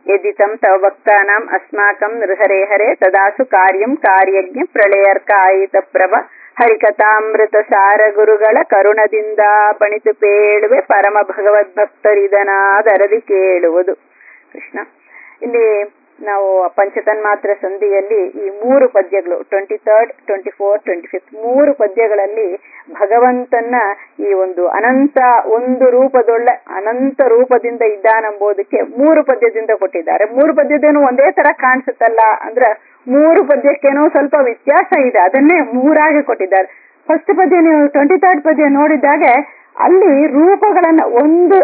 ಯದಿತಂ ತವ ಭಕ್ತಾನಾಂ ಅಸ್ಮಾಕಂ ನೃಹರೆ ಹರೆ ತದಾಸು ಕಾರ್ಯಂ ಕಾರ್ಯಜ್ಞ ಪ್ರಳಯರ್ಕ ಆಯಿತ ಪ್ರಭ ಹರಿಕಥಾಮೃತ ಸಾರ ಗುರುಗಳ ಕರುಣದಿಂದ ಪಣಿತು ಪೇಳುವೆ ಪರಮ ಭಗವದ್ಭಕ್ತರಿದನಾದರದಿ ಕೇಳುವುದು ಕೃಷ್ಣ ಇಲ್ಲಿ ನಾವು ಪಂಚತನ್ಮಾತ್ರ ಸಂಧಿಯಲ್ಲಿ ಈ ಮೂರು ಪದ್ಯಗಳು twenty third twenty four twenty fifth ಮೂರು ಪದ್ಯಗಳಲ್ಲಿ ಭಗವಂತನ ಈ ಒಂದು ಅನಂತ ಒಂದು ರೂಪದೊಳ್ಳೆ ಅನಂತ ರೂಪದಿಂದ ಇದ್ದಾನೆಂಬುದಕ್ಕೆ ಮೂರು ಪದ್ಯದಿಂದ ಕೊಟ್ಟಿದ್ದಾರೆ ಮೂರು ಪದ್ಯದೇನು ಒಂದೇ ತರ ಕಾಣಿಸುತ್ತಲ್ಲ ಅಂದ್ರೆ ಮೂರು ಪದ್ಯಕ್ಕೇನೋ ಸ್ವಲ್ಪ ವ್ಯತ್ಯಾಸ ಇದೆ ಅದನ್ನೇ ಮೂರಾಗಿ ಕೊಟ್ಟಿದ್ದಾರೆ ಫಸ್ಟ್ ಪದ್ಯ ನೀವು ಟ್ವೆಂಟಿ ತರ್ಡ್ ಪದ್ಯ ನೋಡಿದಾಗ ಅಲ್ಲಿ ರೂಪಗಳನ್ನ ಒಂದು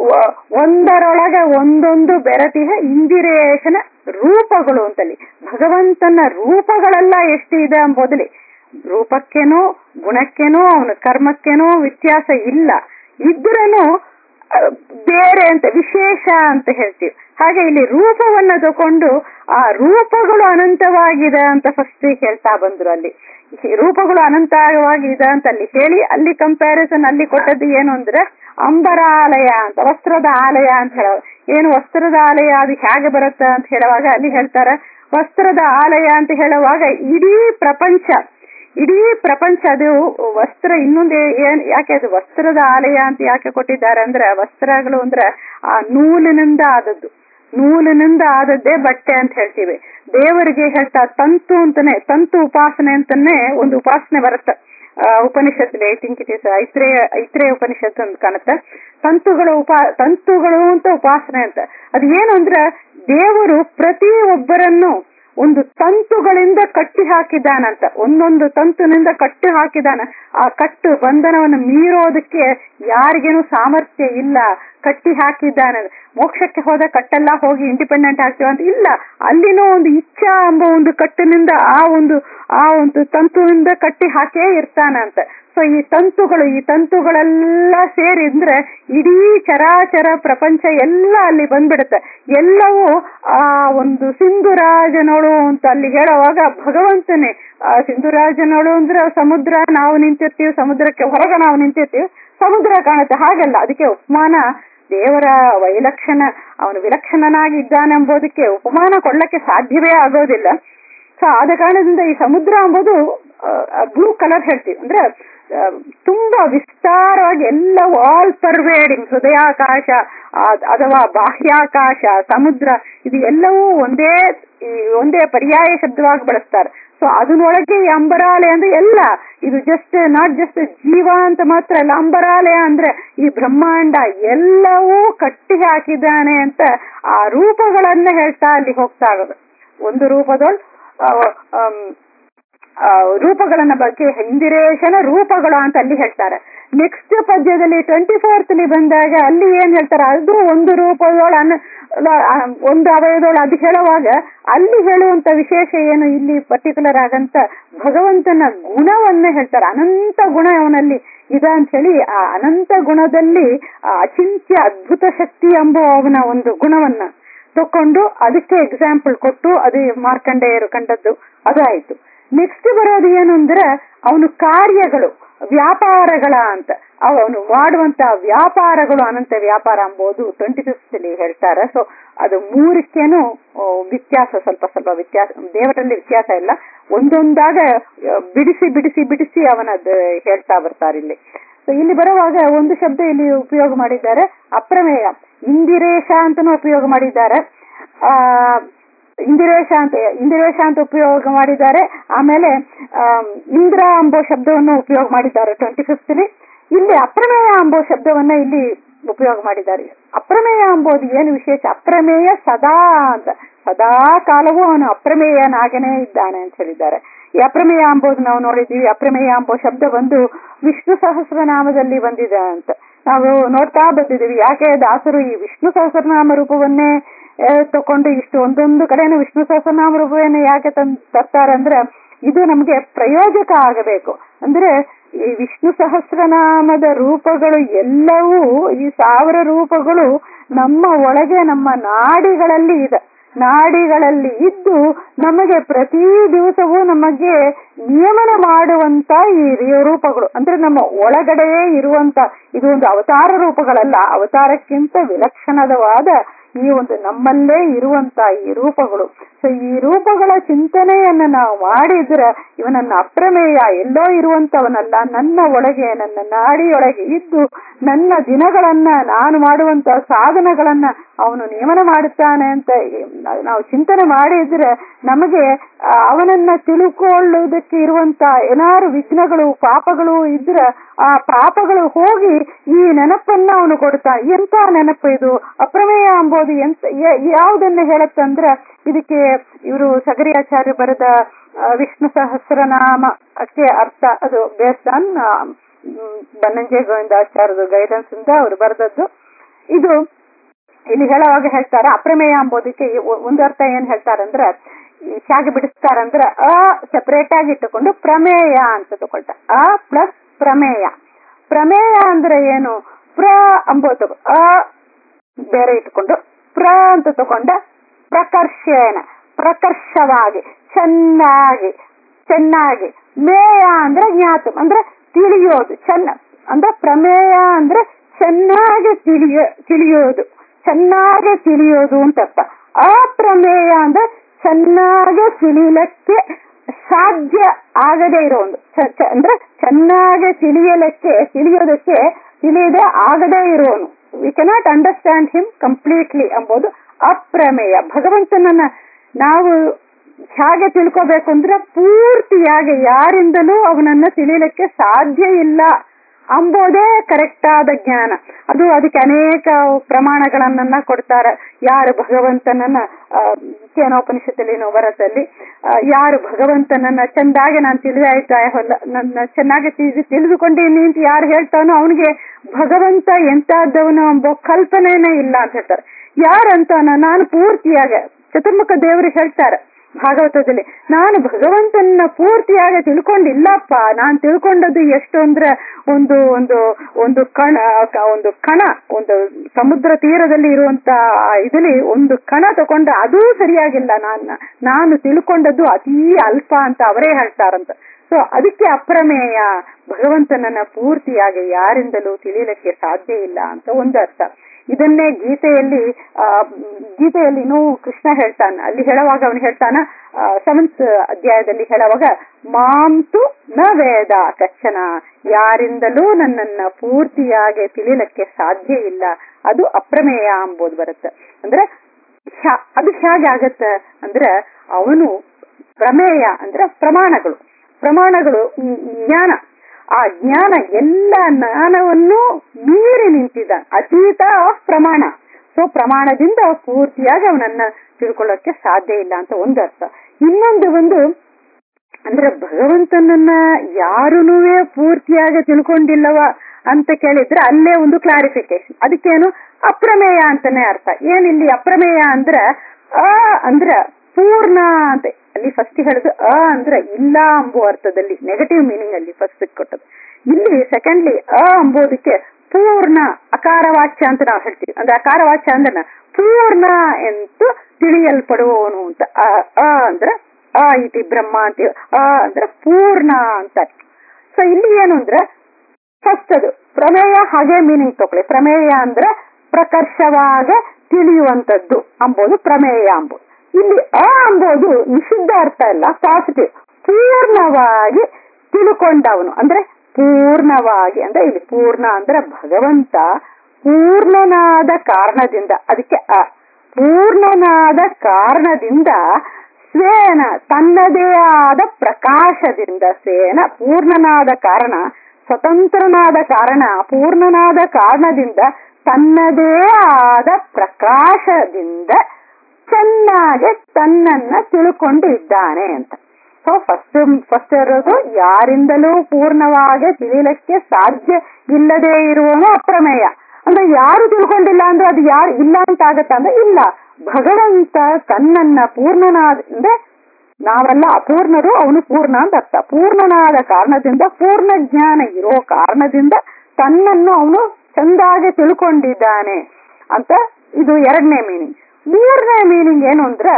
ಒಂದರೊಳಗೆ ಒಂದೊಂದು ಬೆರತಿಹ ಇಂದಿರೇಶನ ರೂಪಗಳು ಅಂತಲ್ಲಿ ಭಗವಂತನ ರೂಪಗಳೆಲ್ಲ ಎಷ್ಟು ಇದೆ ಎಂಬುದಲ್ಲಿ ರೂಪಕ್ಕೇನೋ ಗುಣಕ್ಕೇನೋ ಅವನ ಕರ್ಮಕ್ಕೇನೋ ವ್ಯತ್ಯಾಸ ಇಲ್ಲ ಇದ್ರನು ಬೇರೆ ಅಂತ ವಿಶೇಷ ಅಂತ ಹೇಳ್ತೀವಿ ಹಾಗೆ ಇಲ್ಲಿ ರೂಪವನ್ನ ತಕೊಂಡು ಆ ರೂಪಗಳು ಅನಂತವಾಗಿದೆ ಅಂತ ಫಸ್ಟ್ ಹೇಳ್ತಾ ಬಂದ್ರು ಅಲ್ಲಿ ರೂಪಗಳು ಅನಂತವಾಗಿದೆ ಅಂತ ಅಲ್ಲಿ ಹೇಳಿ ಅಲ್ಲಿ ಕಂಪ್ಯಾರಿಸನ್ ಅಲ್ಲಿ ಕೊಟ್ಟದ್ದು ಏನು ಅಂದ್ರೆ ಅಂಬರಾಲಯ ಅಂತ ವಸ್ತ್ರದ ಆಲಯ ಅಂತ ಹೇಳ ಏನು ವಸ್ತ್ರದ ಆಲಯ ಅದು ಹೇಗೆ ಬರುತ್ತೆ ಅಂತ ಹೇಳುವಾಗ ಅಲ್ಲಿ ಹೇಳ್ತಾರೆ ವಸ್ತ್ರದ ಆಲಯ ಅಂತ ಹೇಳುವಾಗ ಇಡೀ ಪ್ರಪಂಚ ಇಡೀ ಪ್ರಪಂಚ ಅದು ವಸ್ತ್ರ ಇನ್ನೊಂದು ಏನ್ ಯಾಕೆ ಅದು ವಸ್ತ್ರದ ಆಲಯ ಅಂತ ಯಾಕೆ ಕೊಟ್ಟಿದ್ದಾರೆ ಅಂದ್ರೆ ವಸ್ತ್ರಗಳು ಅಂದ್ರೆ ಆ ನೂಲಿನಿಂದ ಆದದ್ದು ನೂಲಿನಿಂದ ಆದದ್ದೇ ಬಟ್ಟೆ ಅಂತ ಹೇಳ್ತೀವಿ ದೇವರಿಗೆ ಹೇಳ್ತಾ ತಂತು ಅಂತಾನೆ ತಂತು ಉಪಾಸನೆ ಅಂತಾನೆ ಒಂದು ಉಪಾಸನೆ ಬರುತ್ತೆ Upanishad I think it is Aitareya Aitareya Upanishad ಅಂತ ಕಾಣುತ್ತೆ ತಂತುಗಳು ಉಪಾ ತಂತುಗಳು ಅಂತ ಉಪಾಸನೆ ಅಂತ ಅದು ಏನು ಅಂದ್ರೆ ದೇವರು ಪ್ರತಿ ಒಬ್ಬರನ್ನು ಒಂದು ತಂತುಗಳಿಂದ ಕಟ್ಟಿ ಹಾಕಿದಾನಂತ ಒಂದೊಂದು ತಂತುನಿಂದ ಕಟ್ಟಿ ಹಾಕಿದಾನ ಆ ಕಟ್ಟು ಬಂಧನವನ್ನು ಮೀರೋದಕ್ಕೆ ಯಾರಿಗೇನು ಸಾಮರ್ಥ್ಯ ಇಲ್ಲ ಕಟ್ಟಿ ಹಾಕಿದ್ದಾನೆ ಮೋಕ್ಷಕ್ಕೆ ಹೋದ ಕಟ್ಟೆಲ್ಲ ಹೋಗಿ ಇಂಡಿಪೆಂಡೆಂಟ್ ಆಗ್ತೀವ ಅಂತ ಇಲ್ಲ ಅಲ್ಲಿನೂ ಒಂದು ಇಚ್ಛಾ ಎಂಬ ಒಂದು ಕಟ್ಟಿನಿಂದ ಆ ಒಂದು ಆ ಒಂದು ತಂತುವಿಂದ ಕಟ್ಟಿ ಹಾಕೇ ಇರ್ತಾನಂತ ಸೊ ಈ ತಂತುಗಳು ಈ ತಂತುಗಳೆಲ್ಲ ಸೇರಿ ಅಂದ್ರೆ ಇಡೀ ಚರಾಚರ ಪ್ರಪಂಚ ಎಲ್ಲ ಅಲ್ಲಿ ಬಂದ್ಬಿಡುತ್ತೆ ಎಲ್ಲವೂ ಆ ಒಂದು ಸಿಂಧುರಾಜನೋಳು ಅಂತ ಅಲ್ಲಿ ಹೇಳುವಾಗ ಭಗವಂತನೇ ಆ ಸಿಂಧುರಾಜನೋಳು ಅಂದ್ರೆ ಸಮುದ್ರ ನಾವು ನಿಂತಿರ್ತೀವಿ ಸಮುದ್ರಕ್ಕೆ ಹೊರಗೆ ನಾವು ನಿಂತಿರ್ತೀವಿ ಸಮುದ್ರ ಕಾಣುತ್ತೆ ಹಾಗಲ್ಲ ಅದಕ್ಕೆ ಉಪಮಾನ ದೇವರ ವೈಲಕ್ಷಣ ಅವನು ವಿಲಕ್ಷಣನಾಗಿ ಇದ್ದಾನೆಂಬುದಕ್ಕೆ ಉಪಮಾನ ಕೊಡ್ಲಕ್ಕೆ ಸಾಧ್ಯವೇ ಆಗೋದಿಲ್ಲ ಸೊ ಆದ ಕಾರಣದಿಂದ ಈ ಸಮುದ್ರ ಎಂಬುದು ಬ್ಲೂ ಕಲರ್ ಹೇಳ್ತೀವಿ ಅಂದ್ರೆ ತುಂಬಾ ವಿಸ್ತಾರವಾಗಿ ಎಲ್ಲ ಆಲ್ ಪರ್ವೇಡಿಂಗ್ ಹೃದಯಾಕಾಶ ಅಥವಾ ಬಾಹ್ಯಾಕಾಶ ಸಮುದ್ರ ಇದು ಎಲ್ಲವೂ ಒಂದೇ ಒಂದೇ ಪರ್ಯಾಯ ಶಬ್ದವಾಗಿ ಬಳಸ್ತಾರೆ ಸೊ ಅದನ್ನೊಳಗೆ ಈ ಅಂಬರಾಲಯ ಅಂದ್ರೆ ಎಲ್ಲ ಇದು ಜಸ್ಟ್ ನಾಟ್ ಜಸ್ಟ್ ಜೀವ ಅಂತ ಮಾತ್ರ ಅಲ್ಲ ಅಂಬರಾಲಯ ಅಂದ್ರೆ ಈ ಬ್ರಹ್ಮಾಂಡ ಎಲ್ಲವೂ ಕಟ್ಟಿ ಹಾಕಿದ್ದಾನೆ ಅಂತ ಆ ರೂಪಗಳನ್ನ ಹೇಳ್ತಾ ಅಲ್ಲಿ ಹೋಗ್ತಾ ಆಗೋದು ಒಂದು ರೂಪದೊಳ್ ರೂಪಗಳನ್ನ ಬಗ್ಗೆ ಹಿಂದಿರೇಶನ ರೂಪಗಳು ಅಂತ ಅಲ್ಲಿ ಹೇಳ್ತಾರೆ ನೆಕ್ಸ್ಟ್ ಪದ್ಯದಲ್ಲಿ ಟ್ವೆಂಟಿ ಫೋರ್ತ್ ಬಂದಾಗ ಅಲ್ಲಿ ಏನ್ ಹೇಳ್ತಾರೆ ಅದು ಒಂದು ರೂಪದೊಳ ಒಂದು ಅವಯವದೊಳ ಅದು ಹೇಳುವಾಗ ಅಲ್ಲಿ ಹೇಳುವಂತ ವಿಶೇಷ ಏನು ಇಲ್ಲಿ ಪರ್ಟಿಕ್ಯುಲರ್ ಆಗಂತ ಭಗವಂತನ ಗುಣವನ್ನ ಹೇಳ್ತಾರೆ ಅನಂತ ಗುಣ ಅವನಲ್ಲಿ ಇದೆ ಅಂತ ಹೇಳಿ ಆ ಅನಂತ ಗುಣದಲ್ಲಿ ಅಚಿಂತ್ಯ ಅದ್ಭುತ ಶಕ್ತಿ ಎಂಬ ಅವನ ಒಂದು ಗುಣವನ್ನ ತಕೊಂಡು ಅದಕ್ಕೆ ಎಕ್ಸಾಂಪಲ್ ಕೊಟ್ಟು ಅದು ಮಾರ್ಕಂಡೇಯರು ಕಂಡದ್ದು ಅದು ಆಯ್ತು ನೆಕ್ಸ್ಟ್ ಬರೋದು ಏನು ಅಂದ್ರೆ ಅವನು ಕಾರ್ಯಗಳು ವ್ಯಾಪಾರಗಳ ಅಂತ ಅವನು ಮಾಡುವಂತ ವ್ಯಾಪಾರಗಳು ಅನಂತ ವ್ಯಾಪಾರ ಎಂಬುದು ಟ್ವೆಂಟಿ ಫಿಫ್ತ್ ಅಲ್ಲಿ ಹೇಳ್ತಾರೆ ಸೊ ಅದು ಮೂರಕ್ಕೇನು ವ್ಯತ್ಯಾಸ ಸ್ವಲ್ಪ ಸ್ವಲ್ಪ ವ್ಯತ್ಯಾಸ ದೇವರಲ್ಲಿ ವ್ಯತ್ಯಾಸ ಇಲ್ಲ ಒಂದೊಂದಾಗ ಬಿಡಿಸಿ ಬಿಡಿಸಿ ಬಿಡಿಸಿ ಅವನದ್ದು ಹೇಳ್ತಾ ಬರ್ತಾರೆ ಇಲ್ಲಿ ಸೊ ಇಲ್ಲಿ ಬರುವಾಗ ಒಂದು ಶಬ್ದ ಇಲ್ಲಿ ಉಪಯೋಗ ಮಾಡಿದ್ದಾರೆ ಅಪ್ರಮೇಯ ಇಂದಿರೇಶ ಅಂತಾನು ಉಪಯೋಗ ಮಾಡಿದ್ದಾರೆ ಆ ಇಂದಿರೇಶ ಅಂತ ಇಂದಿರೇಶ ಅಂತ ಉಪಯೋಗ ಮಾಡಿದ್ದಾರೆ ಆಮೇಲೆ ಇಂದ್ರ ಎಂಬೋ ಶಬ್ದವನ್ನು ಉಪಯೋಗ ಮಾಡಿದ್ದಾರೆ ಟ್ವೆಂಟಿ ಫಿಫ್ತ್ ಇಲ್ಲಿ ಅಪ್ರಮೇಯ ಎಂಬೋ ಶಬ್ದವನ್ನ ಇಲ್ಲಿ ಉಪಯೋಗ ಮಾಡಿದ್ದಾರೆ ಅಪ್ರಮೇಯ ಎಂಬುದು ಏನು ವಿಶೇಷ ಅಪ್ರಮೇಯ ಸದಾ ಅಂತ ಸದಾ ಕಾಲವೂ ಅವನು ಅಪ್ರಮೇಯನಾಗನೇ ಇದ್ದಾನೆ ಅಂತ ಹೇಳಿದ್ದಾರೆ ಈ ಅಪ್ರಮೇಯ ಎಂಬುದು ನಾವು ನೋಡಿದ್ದೀವಿ ಅಪ್ರಮೇಯ ಎಂಬೋ ಶಬ್ದ ಬಂದು ವಿಷ್ಣು ಸಹಸ್ರನಾಮದಲ್ಲಿ ಬಂದಿದೆ ಅಂತ ನಾವು ನೋಡ್ತಾ ಬಂದಿದ್ದೀವಿ ಯಾಕೆ ದಾಸರು ಈ ವಿಷ್ಣು ಸಹಸ್ರನಾಮ ರೂಪವನ್ನೇ ತಕೊಂಡು ಇಷ್ಟು ಒಂದೊಂದು ಕಡೆನೂ ವಿಷ್ಣು ಸಹಸ್ರನಾಮ ರೂಪವನ್ನೇ ಯಾಕೆ ತಂದ್ ತರ್ತಾರೆ ಅಂದ್ರೆ ಇದು ನಮ್ಗೆ ಪ್ರಯೋಜಕ ಆಗಬೇಕು ಅಂದ್ರೆ ಈ ವಿಷ್ಣು ಸಹಸ್ರನಾಮದ ರೂಪಗಳು ಎಲ್ಲವೂ ಈ ಸಾವಿರ ರೂಪಗಳು ನಮ್ಮ ಒಳಗೆ ನಮ್ಮ ನಾಡಿಗಳಲ್ಲಿ ಇದೆ ನಾಡಿಗಳಲ್ಲಿ ಇದ್ದು ನಮಗೆ ಪ್ರತಿ ದಿವಸವೂ ನಮಗೆ ನಿಯಮನ ಮಾಡುವಂತ ಈ ರೂಪಗಳು ಅಂದ್ರೆ ನಮ್ಮ ಒಳಗಡೆಯೇ ಇರುವಂತ ಇದು ಒಂದು ಅವತಾರ ರೂಪಗಳಲ್ಲ ಅವತಾರಕ್ಕಿಂತ ವಿಲಕ್ಷಣವಾದ ಈ ಒಂದು ನಮ್ಮಲ್ಲೇ ಇರುವಂತ ಈ ರೂಪಗಳು ಸೊ ಈ ರೂಪಗಳ ಚಿಂತನೆಯನ್ನ ನಾವು ಮಾಡಿದ್ರೆ ಇವನನ್ನ ಅಪ್ರಮೇಯ ಎಲ್ಲೋ ಇರುವಂತವನಲ್ಲ ನನ್ನ ಒಳಗೆ ನನ್ನ ನಾಡಿಯೊಳಗೆ ಇದ್ದು ನನ್ನ ದಿನಗಳನ್ನ ನಾನು ಮಾಡುವಂತ ಸಾಧನಗಳನ್ನ ಅವನು ನೇಮನ ಮಾಡುತ್ತಾನೆ ಅಂತ ನಾವು ಚಿಂತನೆ ಮಾಡಿದ್ರೆ ನಮಗೆ ಆ, ಅವನನ್ನ ತಿಳ್ಕೊಳ್ಳುವುದಕ್ಕೆ ಇರುವಂತ ಏನಾರು ವಿಘ್ನಗಳು ಪಾಪಗಳು ಇದ್ರೆ ಆ ಪಾಪಗಳು ಹೋಗಿ ಈ ನೆನಪನ್ನ ಅವನು ಕೊಡ್ತಾ ಎಂತ ನೆನಪು ಇದು ಅಪ್ರಮೇಯ ಎಂಬುದು ಎಂತ ಯ- ಯಾವುದನ್ನ ಹೇಳತ್ತಂದ್ರ ಇದಕ್ಕೆ ಇವರು ಸಗರಿಯಾಚಾರ್ಯ ಬರೆದ ಆ, ವಿಷ್ಣು ಸಹಸ್ರನಾಮಕ್ಕೆ ಅರ್ಥ ಅದು ಬೇಸ್ಡ್ ಆನ್ ಬನ್ನಂಜೆ ಗೋವಿಂದಾಚಾರ್ಯದ ಗೈಡೆನ್ಸ್ ಇಂದ ಅವರು ಬರೆದದ್ದು ಇದು ಇಲ್ಲಿ ಹೇಳುವಾಗ ಹೇಳ್ತಾರೆ ಅಪ್ರಮೇಯ ಎಂಬುದಕ್ಕೆ ಈ ಒ- ಒಂದು ಅರ್ಥ ಏನ್ ಹೇಳ್ತಾರಂದ್ರೆ ಈ ಹೇಗೆ ಬಿಡಿಸ್ತಾರಂದ್ರೆ ಅ ಸೆಪರೇಟ್ ಆಗಿ ಇಟ್ಟುಕೊಂಡು ಪ್ರಮೇಯ ಅಂತ ತಗೊಳ್ತ ಅ ಪ್ಲಸ್ ಪ್ರಮೇಯ ಪ್ರಮೇಯ ಅಂದ್ರೆ ಏನು ಪ್ರ ಅಂಬೋದು ಅ ಬೇರೆ ಇಟ್ಕೊಂಡು ಪ್ರ ಅಂತ ತಗೊಂಡ ಪ್ರಕರ್ಷೇನ ಪ್ರಕರ್ಷವಾಗಿ ಚೆನ್ನಾಗಿ ಚೆನ್ನಾಗಿ ಮೇಯ ಅಂದ್ರೆ ಜ್ಞಾತು ಅಂದ್ರೆ ತಿಳಿಯೋದು ಚೆನ್ನ ಅಂದ್ರೆ ಪ್ರಮೇಯ ಅಂದ್ರೆ ಚೆನ್ನಾಗಿ ತಿಳಿಯ ತಿಳಿಯೋದು ಚೆನ್ನಾಗಿ ತಿಳಿಯೋದು ಅಂತ ಅರ್ಥ ಅಪ್ರಮೇಯ ಅಂದ್ರೆ ಚೆನ್ನಾಗಿ ತಿಳಿಯಲಿಕ್ಕೆ ಸಾಧ್ಯ ಆಗದೇ ಇರೋ ಒಂದು ಚ- ಚ- ಅಂದ್ರೆ ಚೆನ್ನಾಗಿ ತಿಳಿಯಲಿಕ್ಕೆ ತಿಳಿಯೋದಕ್ಕೆ ತಿಳಿಯದೆ ಆಗದೇ ಇರೋನು we cannot understand him completely ಎಂಬುದು ಅಪ್ರಮೇಯ ಭಗವಂತನನ್ನ ನಾವು ಹೇಗೆ ತಿಳ್ಕೋಬೇಕು ಅಂದ್ರೆ ಪೂರ್ತಿಯಾಗಿ ಯಾರಿಂದಲೂ ಅವನನ್ನ ತಿಳಿಯಲಿಕ್ಕೆ ಸಾಧ್ಯ ಇಲ್ಲ ಅಂಬೋದೇ ಕರೆಕ್ಟ್ ಆದ ಜ್ಞಾನ ಅದು ಅದಕ್ಕೆ ಅನೇಕ ಪ್ರಮಾಣಗಳನ್ನ ಕೊಡ್ತಾರೆ ಯಾರು ಭಗವಂತನನ್ನ ಆ, ಕೇನೋಪನಿಷತ್ತಲ್ಲಿ ವರದಲ್ಲಿ ಆ, ಯಾರು ಭಗವಂತನನ್ನ ಚೆಂದಾಗಿ ನಾನು ತಿಳಿದಾಯ್ತಾ ಹೊಲ್ಲ ನನ್ನ ಚೆನ್ನಾಗಿ ತಿಳಿದು ತಿಳಿದುಕೊಂಡೀನಿ ಅಂತ ಯಾರು ಹೇಳ್ತಾನೋ ಅವನಿಗೆ ಭಗವಂತ ಎಂತಾದವನು ಎಂಬ ಕಲ್ಪನೆನೇ ಇಲ್ಲ ಅಂತ ಹೇಳ್ತಾರೆ ಯಾರಂತಾನ ನಾನು ಪೂರ್ತಿಯಾಗಿ ಚತುರ್ಮುಖ ದೇವರು ಹೇಳ್ತಾರೆ ಭಾಗವತದಲ್ಲಿ ನಾನು ಭಗವಂತನ ಪೂರ್ತಿಯಾಗಿ ತಿಳ್ಕೊಂಡಿಲ್ಲಪ್ಪ ನಾನು ತಿಳ್ಕೊಂಡದ್ದು ಎಷ್ಟು ಅಂದ್ರೆ ಒಂದು ಒಂದು ಒಂದು ಕಣ ಕ- ಒಂದು ಕಣ ಒಂದು ಸಮುದ್ರ ತೀರದಲ್ಲಿ ಇರುವಂತ ಇದರಲ್ಲಿ ಒಂದು ಕಣ ತಗೊಂಡ ಅದೂ ಸರಿಯಾಗಿಲ್ಲ ನಾನು ನಾನು ತಿಳ್ಕೊಂಡದ್ದು ಅತೀ ಅಲ್ಪ ಅಂತ ಅವರೇ ಹೇಳ್ತಾರಂತ ಸೊ ಅದಕ್ಕೆ ಅಪ್ರಮೇಯ ಭಗವಂತನನ್ನ ಪೂರ್ತಿಯಾಗಿ ಯಾರಿಂದಲೂ ತಿಳಿಯಲಿಕ್ಕೆ ಸಾಧ್ಯ ಇಲ್ಲ ಅಂತ ಒಂದು ಅರ್ಥ ಇದನ್ನೇ ಗೀತೆಯಲ್ಲಿ ಆ ಗೀತೆಯಲ್ಲಿ ಇನ್ನೂ ಕೃಷ್ಣ ಹೇಳ್ತಾನ ಅಲ್ಲಿ ಹೇಳುವಾಗ ಅವನು ಹೇಳ್ತಾನ ಸೆವೆಂತ್ ಅಧ್ಯಾಯದಲ್ಲಿ ಹೇಳುವಾಗ ಮಾಂತು ನ ವೇದ ಕಚ್ಚನ ಯಾರಿಂದಲೂ ನನ್ನನ್ನ ಪೂರ್ತಿಯಾಗಿ ತಿಳಿಯಲಿಕ್ಕೆ ಸಾಧ್ಯ ಇಲ್ಲ ಅದು ಅಪ್ರಮೇಯ ಎಂಬುದು ಬರುತ್ತೆ ಅಂದ್ರೆ ಹ್ಯಾ- ಅದು ಹೇಗೆ ಆಗತ್ತ ಅಂದ್ರೆ ಅವನು ಪ್ರಮೇಯ ಅಂದ್ರೆ ಪ್ರಮಾಣಗಳು ಪ್ರಮಾಣಗಳು ಮ್, ಜ್ಞಾನ ಆ ಜ್ಞಾನ ಎಲ್ಲ ಜ್ಞಾನವನ್ನು ಮೀರಿ ನಿಂತಿದ್ದ ಅತೀತ ಆಫ್ ಪ್ರಮಾಣ ಸೊ ಪ್ರಮಾಣದಿಂದ ಪೂರ್ತಿಯಾಗಿ ಅವನನ್ನ ತಿಳ್ಕೊಳ್ಳೋಕೆ ಸಾಧ್ಯ ಇಲ್ಲ ಅಂತ ಒಂದು ಅರ್ಥ ಇನ್ನೊಂದು ಒಂದು ಅಂದ್ರೆ ಭಗವಂತನನ್ನ ಯಾರುನೂ ಪೂರ್ತಿಯಾಗಿ ತಿಳ್ಕೊಂಡಿಲ್ಲವ ಅಂತ ಕೇಳಿದ್ರೆ ಅಲ್ಲೇ ಒಂದು ಕ್ಲಾರಿಫಿಕೇಶನ್ ಅದಕ್ಕೇನು ಅಪ್ರಮೇಯ ಅಂತಾನೆ ಅರ್ಥ ಏನಿಲ್ಲಿ ಅಪ್ರಮೇಯ ಅಂದ್ರೆ ಅ ಅಂದ್ರ ಪೂರ್ಣ ಅಂತ ಅಲ್ಲಿ ಫಸ್ಟ್ ಹೇಳಿದ್ರು ಅ ಅಂದ್ರೆ ಇಲ್ಲ ಎಂಬುವ ಅರ್ಥದಲ್ಲಿ ನೆಗೆಟಿವ್ ಮೀನಿಂಗ್ ಅಲ್ಲಿ ಫಸ್ಟ್ ಕೊಟ್ಟದ್ದು ಇಲ್ಲಿ ಸೆಕೆಂಡ್ಲಿ ಅ ಅಂಬೋದಕ್ಕೆ ಪೂರ್ಣ ಅಕಾರವಾಚ್ಯ ಅಂತ ನಾವು ಹೇಳ್ತೀವಿ ಅಂದ್ರೆ ಅಕಾರವಾಚ್ಯ ಅಂದ್ರೆ ಪೂರ್ಣ ಎಂದು ತಿಳಿಯಲ್ಪಡುವವನು ಅಂತ ಅ ಅ ಅಂದ್ರೆ ಅ ಇತಿ ಬ್ರಹ್ಮ ಅಂತೀವಿ ಅ ಅಂದ್ರೆ ಪೂರ್ಣ ಅಂತ ಸೊ ಇಲ್ಲಿ ಏನು ಅಂದ್ರೆ ಫಸ್ಟ್ ಅದು ಪ್ರಮೇಯ ಹಾಗೆ ಮೀನಿಂಗ್ ತಗೊಳ್ಳಿ ಪ್ರಮೇಯ ಅಂದ್ರೆ ಪ್ರಕರ್ಷವಾಗ ತಿಳಿಯುವಂತದ್ದು ಅಂಬೋದು ಪ್ರಮೇಯ ಅಂಬೋದು ಇಲ್ಲಿ ಅ ಅಂಬೋದು ನಿಷಿದ್ಧ ಅರ್ಥ ಅಲ್ಲ ಪಾಸಿಟಿವ್ ಪೂರ್ಣವಾಗಿ ತಿಳ್ಕೊಂಡವನು ಅಂದ್ರೆ ಪೂರ್ಣವಾಗಿ ಅಂದ್ರೆ ಇಲ್ಲಿ ಪೂರ್ಣ ಅಂದ್ರೆ ಭಗವಂತ ಪೂರ್ಣನಾದ ಕಾರಣದಿಂದ ಅದಕ್ಕೆ ಅ ಪೂರ್ಣನಾದ ಕಾರಣದಿಂದ ಸ್ವೇನ ತನ್ನದೇ ಆದ ಪ್ರಕಾಶದಿಂದ ಸ್ವೇನ ಪೂರ್ಣನಾದ ಕಾರಣ ಸ್ವತಂತ್ರನಾದ ಕಾರಣ ಪೂರ್ಣನಾದ ಕಾರಣದಿಂದ ತನ್ನದೇ ಆದ ಪ್ರಕಾಶದಿಂದ ಚೆನ್ನಾಗಿ ತನ್ನನ್ನ ತಿಳ್ಕೊಂಡು ಇದ್ದಾನೆ ಅಂತ ಸೊ ಫಸ್ಟ್ ಫಸ್ಟ್ ಇರೋದು ಯಾರಿಂದಲೂ ಪೂರ್ಣವಾಗಿ ತಿಳಿಯಲಿಕ್ಕೆ ಸಾಧ್ಯ ಇಲ್ಲದೆ ಇರುವನು ಅಪ್ರಮೇಯ ಅಂದ್ರೆ ಯಾರು ತಿಳ್ಕೊಂಡಿಲ್ಲ ಅಂದ್ರೆ ಅದು ಯಾರು ಇಲ್ಲ ಅಂತ ಆಗತ್ತ ಅಂದ್ರೆ ಇಲ್ಲ ಭಗವಂತ ತನ್ನನ್ನ ಪೂರ್ಣನಾದ ಅಂದ್ರೆ ನಾವೆಲ್ಲ ಅಪೂರ್ಣರು ಅವನು ಪೂರ್ಣ ಅಂತ ಅರ್ಥ ಪೂರ್ಣನಾದ ಕಾರಣದಿಂದ ಪೂರ್ಣ ಜ್ಞಾನ ಇರೋ ಕಾರಣದಿಂದ ತನ್ನನ್ನು ಅವನು ಚಂದಾಗಿ ತಿಳ್ಕೊಂಡಿದ್ದಾನೆ ಅಂತ ಇದು ಎರಡನೇ ಮೀನಿಂಗ್ ಮೂರನೇ ಮೀನಿಂಗ್ ಏನು ಅಂದ್ರೆ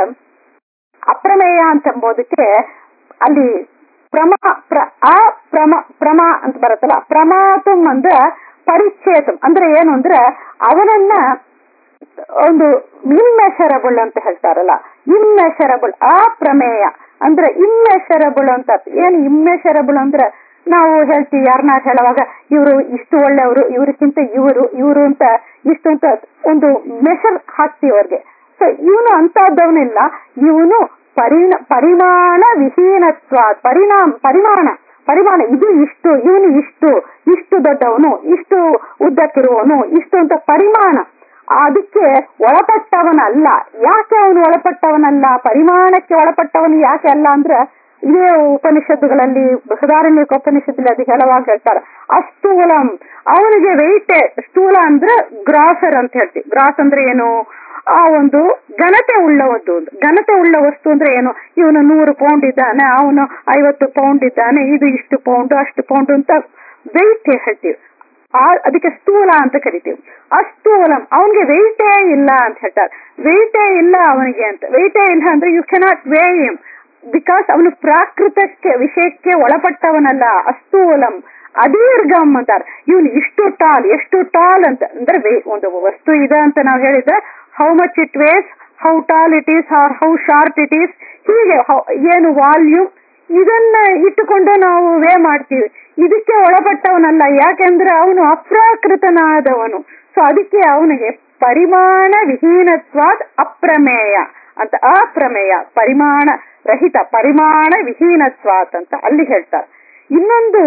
ಅಪ್ರಮೇಯ ಅಂತ ಎಂಬುದಕ್ಕೆ ಅಲ್ಲಿ ಪ್ರಮ ಪ್ರ ಆ ಪ್ರಮ ಪ್ರಮ ಅಂತ ಬರುತ್ತಲ್ಲ ಪ್ರಮಾತಂ ಅಂದ್ರೆ ಪರಿಚ್ಛೇದಂ ಅಂದ್ರೆ ಏನು ಅಂದ್ರೆ ಅವನನ್ನ ಒಂದು ಇಮ್ಮೆಷರಬಲ್ ಅಂತ ಹೇಳ್ತಾರಲ್ಲ ಇಮ್ಮೆಷರಬಲ್ ಆ ಪ್ರಮೇಯ ಅಂದ್ರೆ ಇಮ್ಮೆಷರಬಲ್ ಅಂತ ಏನು ಇಮ್ಮೆಷರಬಲ್ ಅಂದ್ರೆ ನಾವು ಹೇಳ್ತೀವಿ ಯಾರನ್ನ ಹೇಳುವಾಗ ಇವರು ಇಷ್ಟು ಒಳ್ಳೆಯವರು ಇವ್ರಿಗಿಂತ ಇವರು ಇವರು ಅಂತ ಇಷ್ಟು ಅಂತ ಒಂದು ಮೆಷರ್ ಹಾಕ್ತೀವಿ ಅವ್ರಿಗೆ ಸೊ ಇವನು ಅಂತಹದ್ದವನಿಲ್ಲ ಇವನು ಪರಿಣ ಪರಿಮಾಣ ವಿಹೀನತ್ವ ಪರಿಣಾಮ ಪರಿಮಾಣ ಪರಿಮಾಣ ಇದು ಇಷ್ಟು ಇವನು ಇಷ್ಟು ಇಷ್ಟು ದೊಡ್ಡವನು ಇಷ್ಟು ಉದ್ದಕ್ಕಿರುವವನು ಇಷ್ಟು ಅಂತ ಪರಿಮಾಣ ಅದಕ್ಕೆ ಒಳಪಟ್ಟವನಲ್ಲ ಯಾಕೆ ಅವನು ಒಳಪಟ್ಟವನಲ್ಲ ಪರಿಮಾಣಕ್ಕೆ ಒಳಪಟ್ಟವನು ಯಾಕೆ ಅಲ್ಲ ಅಂದ್ರೆ ಇದೇ ಉಪನಿಷತ್ತುಗಳಲ್ಲಿ ಬೃಹದಾರಣ್ಯ ಉಪನಿಷತ್ತಲ್ಲಿ ಅದು ಹೇಳುವಾಗ ಹೇಳ್ತಾರೆ ಅಸ್ತೂಲಂ ಅವನಿಗೆ ವೆಯ್ಟ್ ಸ್ಥೂಲ ಅಂದ್ರೆ ಗ್ರಾಸರ್ ಅಂತ ಹೇಳ್ತೀವಿ ಗ್ರಾಸ್ ಅಂದ್ರೆ ಏನು ಆ ಒಂದು ಘನತೆ ಉಳ್ಳವದ್ದು ಘನತೆ ಉಳ್ಳ ವಸ್ತು ಅಂದ್ರೆ ಏನು ಇವನು ನೂರು ಪೌಂಡ್ ಇದ್ದಾನೆ ಅವನು ಐವತ್ತು ಪೌಂಡ್ ಇದ್ದಾನೆ ಇದು ಇಷ್ಟು ಪೌಂಡ್ ಅಷ್ಟು ಪೌಂಡ್ ಅಂತ ವೆಯ್ಟ್ ಹೇಳ್ತೀವಿ ಆ ಅದಕ್ಕೆ ಸ್ಥೂಲ ಅಂತ ಕರಿತೀವಿ ಅಸ್ತೂಲಂ ಅವನಿಗೆ ವೆಯ್ಟೇ ಇಲ್ಲ ಅಂತ ಹೇಳ್ತಾರೆ ವೆಯ್ಟೇ ಇಲ್ಲ ಅವನಿಗೆ ಅಂತ ವೆಯ್ಟೇ ಇಲ್ಲ ಅಂದ್ರೆ you cannot weigh him because ಅವನು ಪ್ರಾಕೃತಕ್ಕೆ ವಿಷಯಕ್ಕೆ ಒಳಪಟ್ಟವನಲ್ಲ ಅಸ್ತೂಲಂ ಅದೀರ್ಘಂ ಅಂತಾರೆ ಇವನು ಇಷ್ಟು ಟಾಲ್ ಎಷ್ಟು ಟಾಲ್ ಅಂತ ಅಂದ್ರೆ ವೇ- ಒಂದು ವಸ್ತು ಇದೆ ಅಂತ ನಾವು ಹೇಳಿದ್ರೆ how much it weighs how tall it is or how short it is ಹೀಗೆ ಹೌ- ಏನು ವಾಲ್ಯೂಮ್ ಇದನ್ನ ಇಟ್ಟುಕೊಂಡು ನಾವು ವೇ ಮಾಡ್ತೀವಿ ಇದಕ್ಕೆ ಒಳಪಟ್ಟವನಲ್ಲ ಯಾಕೆಂದ್ರೆ ಅವನು ಅಪ್ರಾಕೃತನಾದವನು ಸೊ ಅದಕ್ಕೆ ಅವನಿಗೆ ಪರಿಮಾಣ ವಿಹೀನತ್ವಾದ್ ಅಪ್ರಮೇಯ ಅಂತ ಅಪ್ರಮೇಯ ಪರಿಮಾಣ ರಹಿತ ಪರಿಮಾಣ ವಿಹೀನತ್ವಾತ್ ಅಂತ ಅಲ್ಲಿ ಹೇಳ್ತಾರೆ ಇನ್ನೊಂದು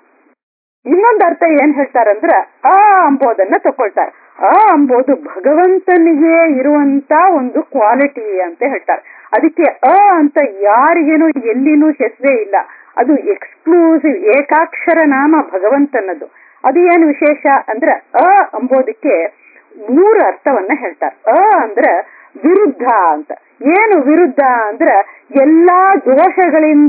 ಇನ್ನೊಂದು ಅರ್ಥ ಏನ್ ಹೇಳ್ತಾರಂದ್ರ ಆ ಅಂಬೋದನ್ನ ತಕೊಳ್ತಾರೆ ಆ ಅಂಬೋದು ಭಗವಂತನಿಗೆ ಇರುವಂತ ಒಂದು ಕ್ವಾಲಿಟಿ ಅಂತ ಹೇಳ್ತಾರೆ ಅದಕ್ಕೆ ಅ ಅಂತ ಯಾರಿಗೇನು ಎಲ್ಲಿನೂ ಹೆಸರೇ ಇಲ್ಲ ಅದು ಎಕ್ಸ್ಕ್ಲೂಸಿವ್ ಏಕಾಕ್ಷರ ನಾಮ ಭಗವಂತನದು ಅದು ಏನು ವಿಶೇಷ ಅಂದ್ರೆ ಅ ಅಂಬೋದಕ್ಕೆ ಮೂರು ಅರ್ಥವನ್ನ ಹೇಳ್ತಾರೆ ಅ ಅಂದ್ರೆ ವಿರುದ್ಧ ಅಂತ ಏನು ವಿರುದ್ಧ ಅಂದ್ರೆ ಎಲ್ಲಾ ದೋಷಗಳಿಂದ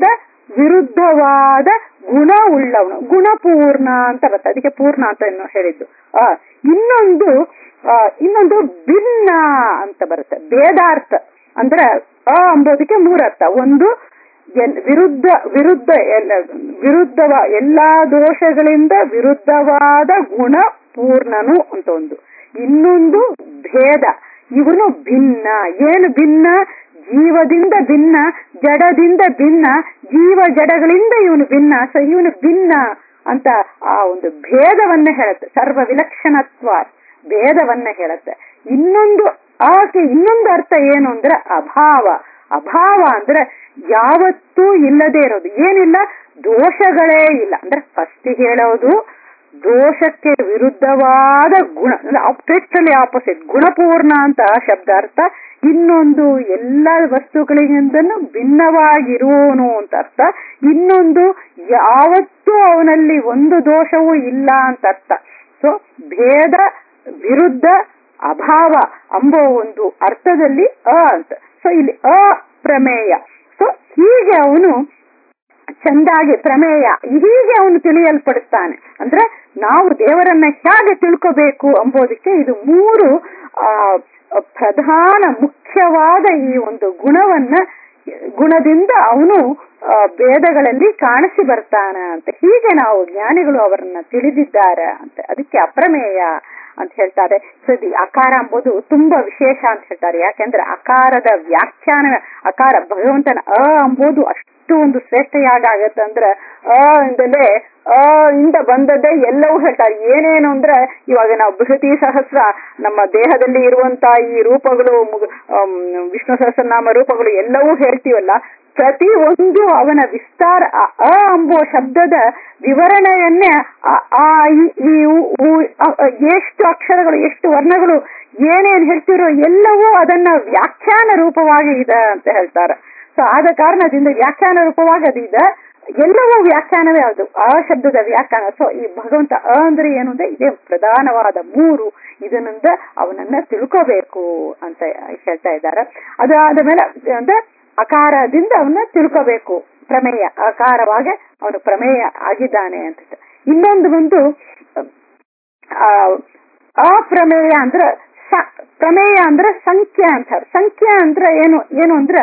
ವಿರುದ್ಧವಾದ ಗುಣ ಉಳ್ಳವನು ಗುಣಪೂರ್ಣ ಅಂತ ಬರ್ತದೆ ಅದಕ್ಕೆ ಪೂರ್ಣ ಅಂತ ಇನ್ನು ಹೇಳಿದ್ದು ಆ ಇನ್ನೊಂದು ಆ, ಇನ್ನೊಂದು ಭಿನ್ನ ಅಂತ ಬರುತ್ತೆ ಭೇದಾರ್ಥ ಅಂದ್ರೆ ಅ ಅಂಬೋದಕ್ಕೆ ಮೂರರ್ಥ ಒಂದು ಎಲ್- ವಿರುದ್ಧ ವಿರುದ್ಧ ಎಲ್ಲ ವಿರುದ್ಧವ ಎಲ್ಲಾ ದೋಷಗಳಿಂದ ವಿರುದ್ಧವಾದ ಗುಣ ಪೂರ್ಣನು ಅಂತ ಒಂದು ಇನ್ನೊಂದು ಭೇದ ಇವನು ಭಿನ್ನ ಏನು ಭಿನ್ನ ಜೀವದಿಂದ ಭಿನ್ನ ಜಡದಿಂದ ಭಿನ್ನ ಜೀವ ಜಡಗಳಿಂದ ಇವನು ಭಿನ್ನ ಸೊ ಇವನು ಭಿನ್ನ ಅಂತ ಆ ಒಂದು ಭೇದವನ್ನ ಹೇಳುತ್ತೆ ಸರ್ವ ವಿಲಕ್ಷಣತ್ವ ಭೇದವನ್ನ ಹೇಳುತ್ತೆ ಇನ್ನೊಂದು ಆಕೆ ಇನ್ನೊಂದು ಅರ್ಥ ಏನು ಅಂದ್ರೆ ಅಭಾವ ಅಭಾವ ಅಂದ್ರೆ ಯಾವತ್ತೂ ಇಲ್ಲದೆ ಇರೋದು ಏನಿಲ್ಲ ದೋಷಗಳೇ ಇಲ್ಲ ಅಂದ್ರೆ ಫಸ್ಟ್ ಹೇಳೋದು ದೋಷಕ್ಕೆ ವಿರುದ್ಧವಾದ ಗುಣ ಆಪ್ಟೆಕ್ಟಲ್ಲಿ ಆಪೋಸಿಟ್ ಗುಣಪೂರ್ಣ ಅಂತ ಶಬ್ದಾರ್ಥ ಇನ್ನೊಂದು ಎಲ್ಲ ವಸ್ತುಗಳಿಗಿಂತನೂ ಭಿನ್ನವಾಗಿರುವವನು ಅಂತ ಅರ್ಥ ಇನ್ನೊಂದು ಯಾವತ್ತೂ ಅವನಲ್ಲಿ ಒಂದು ದೋಷವೂ ಇಲ್ಲ ಅಂತ ಅರ್ಥ ಸೊ ಭೇದ ವಿರುದ್ಧ ಅಭಾವ ಅಂಬೋ ಒಂದು ಅರ್ಥದಲ್ಲಿ ಅ ಅಂತ ಸೊ ಇಲ್ಲಿ ಅಪ್ರಮೇಯ ಸೊ ಹೀಗೆ ಅವನು ಚಂದಾಗಿ ಪ್ರಮೇಯ ಹೀಗೆ ಅವನು ತಿಳಿಯಲ್ಪಡುತ್ತಾನೆ ಅಂದ್ರೆ ನಾವು ದೇವರನ್ನ ಹೇಗೆ ತಿಳ್ಕೋಬೇಕು ಎಂಬುದಕ್ಕೆ ಇದು ಮೂರು ಆ ಪ್ರಧಾನ ಮುಖ್ಯವಾದ ಈ ಒಂದು ಗುಣವನ್ನ ಗುಣದಿಂದ ಅವನು ವೇದಗಳಲ್ಲಿ ಕಾಣಿಸಿ ಬರ್ತಾನ ಅಂತ ಹೀಗೆ ನಾವು ಜ್ಞಾನಿಗಳು ಅವರನ್ನ ತಿಳಿದಿದ್ದಾರೆ ಅಂತ ಅದಕ್ಕೆ ಅಪ್ರಮೇಯ ಅಂತ ಹೇಳ್ತಾರೆ ಸೊ ಇದು ಅಕಾರ ಎಂಬುದು ತುಂಬಾ ವಿಶೇಷ ಅಂತ ಹೇಳ್ತಾರೆ ಯಾಕೆಂದ್ರೆ ಅಕಾರದ ವ್ಯಾಖ್ಯಾನ ಅಕಾರ ಭಗವಂತನ ಅ ಎಂಬುದು ಅಷ್ಟು ಒಂದು ಶ್ರೇಷ್ಠ ಯಾಗ ಆಗತ್ತೆ ಅಂದ್ರೆ ಅ ಇಂದಲೇ ಅ ಇಂದ ಬಂದದ್ದೇ ಎಲ್ಲವೂ ಹೇಳ್ತಾರೆ ಏನೇನು ಅಂದ್ರೆ ಇವಾಗ ನಾವು ಬೃಹತಿ ಸಹಸ್ರ ನಮ್ಮ ದೇಹದಲ್ಲಿ ಇರುವಂತ ಈ ರೂಪಗಳು ಮುಗ್- ಆಮ್, ವಿಷ್ಣು ಸಹಸ್ರನಾಮ ರೂಪಗಳು ಎಲ್ಲವೂ ಹೇಳ್ತೀವಲ್ಲ ಪ್ರತಿ ಒಂದು ಅವನ ವಿಸ್ತಾರ ಆ ಅ ಎಂಬುವ ಶಬ್ದದ ವಿವರಣೆಯನ್ನೇ ಆ- ಆ ಈ- ಈ ಉ- ಉ- ಅ- ಅ- ಎಷ್ಟು ಅಕ್ಷರಗಳು ಎಷ್ಟು ವರ್ಣಗಳು ಏನೇನ್ ಹೇಳ್ತಿರೋ ಎಲ್ಲವೂ ಅದನ್ನ ವ್ಯಾಖ್ಯಾನ ರೂಪವಾಗಿ ಇದೆ ಅಂತ ಹೇಳ್ತಾರೆ ಸೊ ಆದ ಕಾರಣದಿಂದ ವ್ಯಾಖ್ಯಾನ ರೂಪವಾಗಿ ಅದು ಇದೆ ಎಲ್ಲವೂ ವ್ಯಾಖ್ಯಾನವೇ ಅದು ಆ ಶಬ್ದದ ವ್ಯಾಖ್ಯಾನ ಸೊ ಈ ಭಗವಂತ ಅ ಅಂದ್ರೆ ಏನು ಅಂದ್ರೆ ಇದೇ ಪ್ರಧಾನವಾದ ಮೂರು ಇದನ್ನಿಂದ ಅವನನ್ನ ತಿಳ್ಕೋಬೇಕು ಅಂತ ಹೇಳ್ತಾ ಇದ್ದಾರೆ ಅದಾದ ಮೇಲೆ ಅಂದ್ರೆ ಅಕಾರದಿಂದ ಅವನ್ನ ತಿಳ್ಕೋಬೇಕು ಪ್ರಮೇಯ ಅಕಾರವಾಗಿ ಅವನು ಪ್ರಮೇಯ ಆಗಿದ್ದಾನೆ ಅಂತ ಇನ್ನೊಂದು ಒಂದು ಆ ಅಪ್ರಮೇಯ ಅಂದ್ರ ಸ- ಪ್ರಮೇಯ ಅಂದ್ರೆ ಸಂಖ್ಯೆ ಅಂತಾರೆ ಸಂಖ್ಯೆ ಅಂದ್ರೆ ಏನು ಏನು ಅಂದ್ರೆ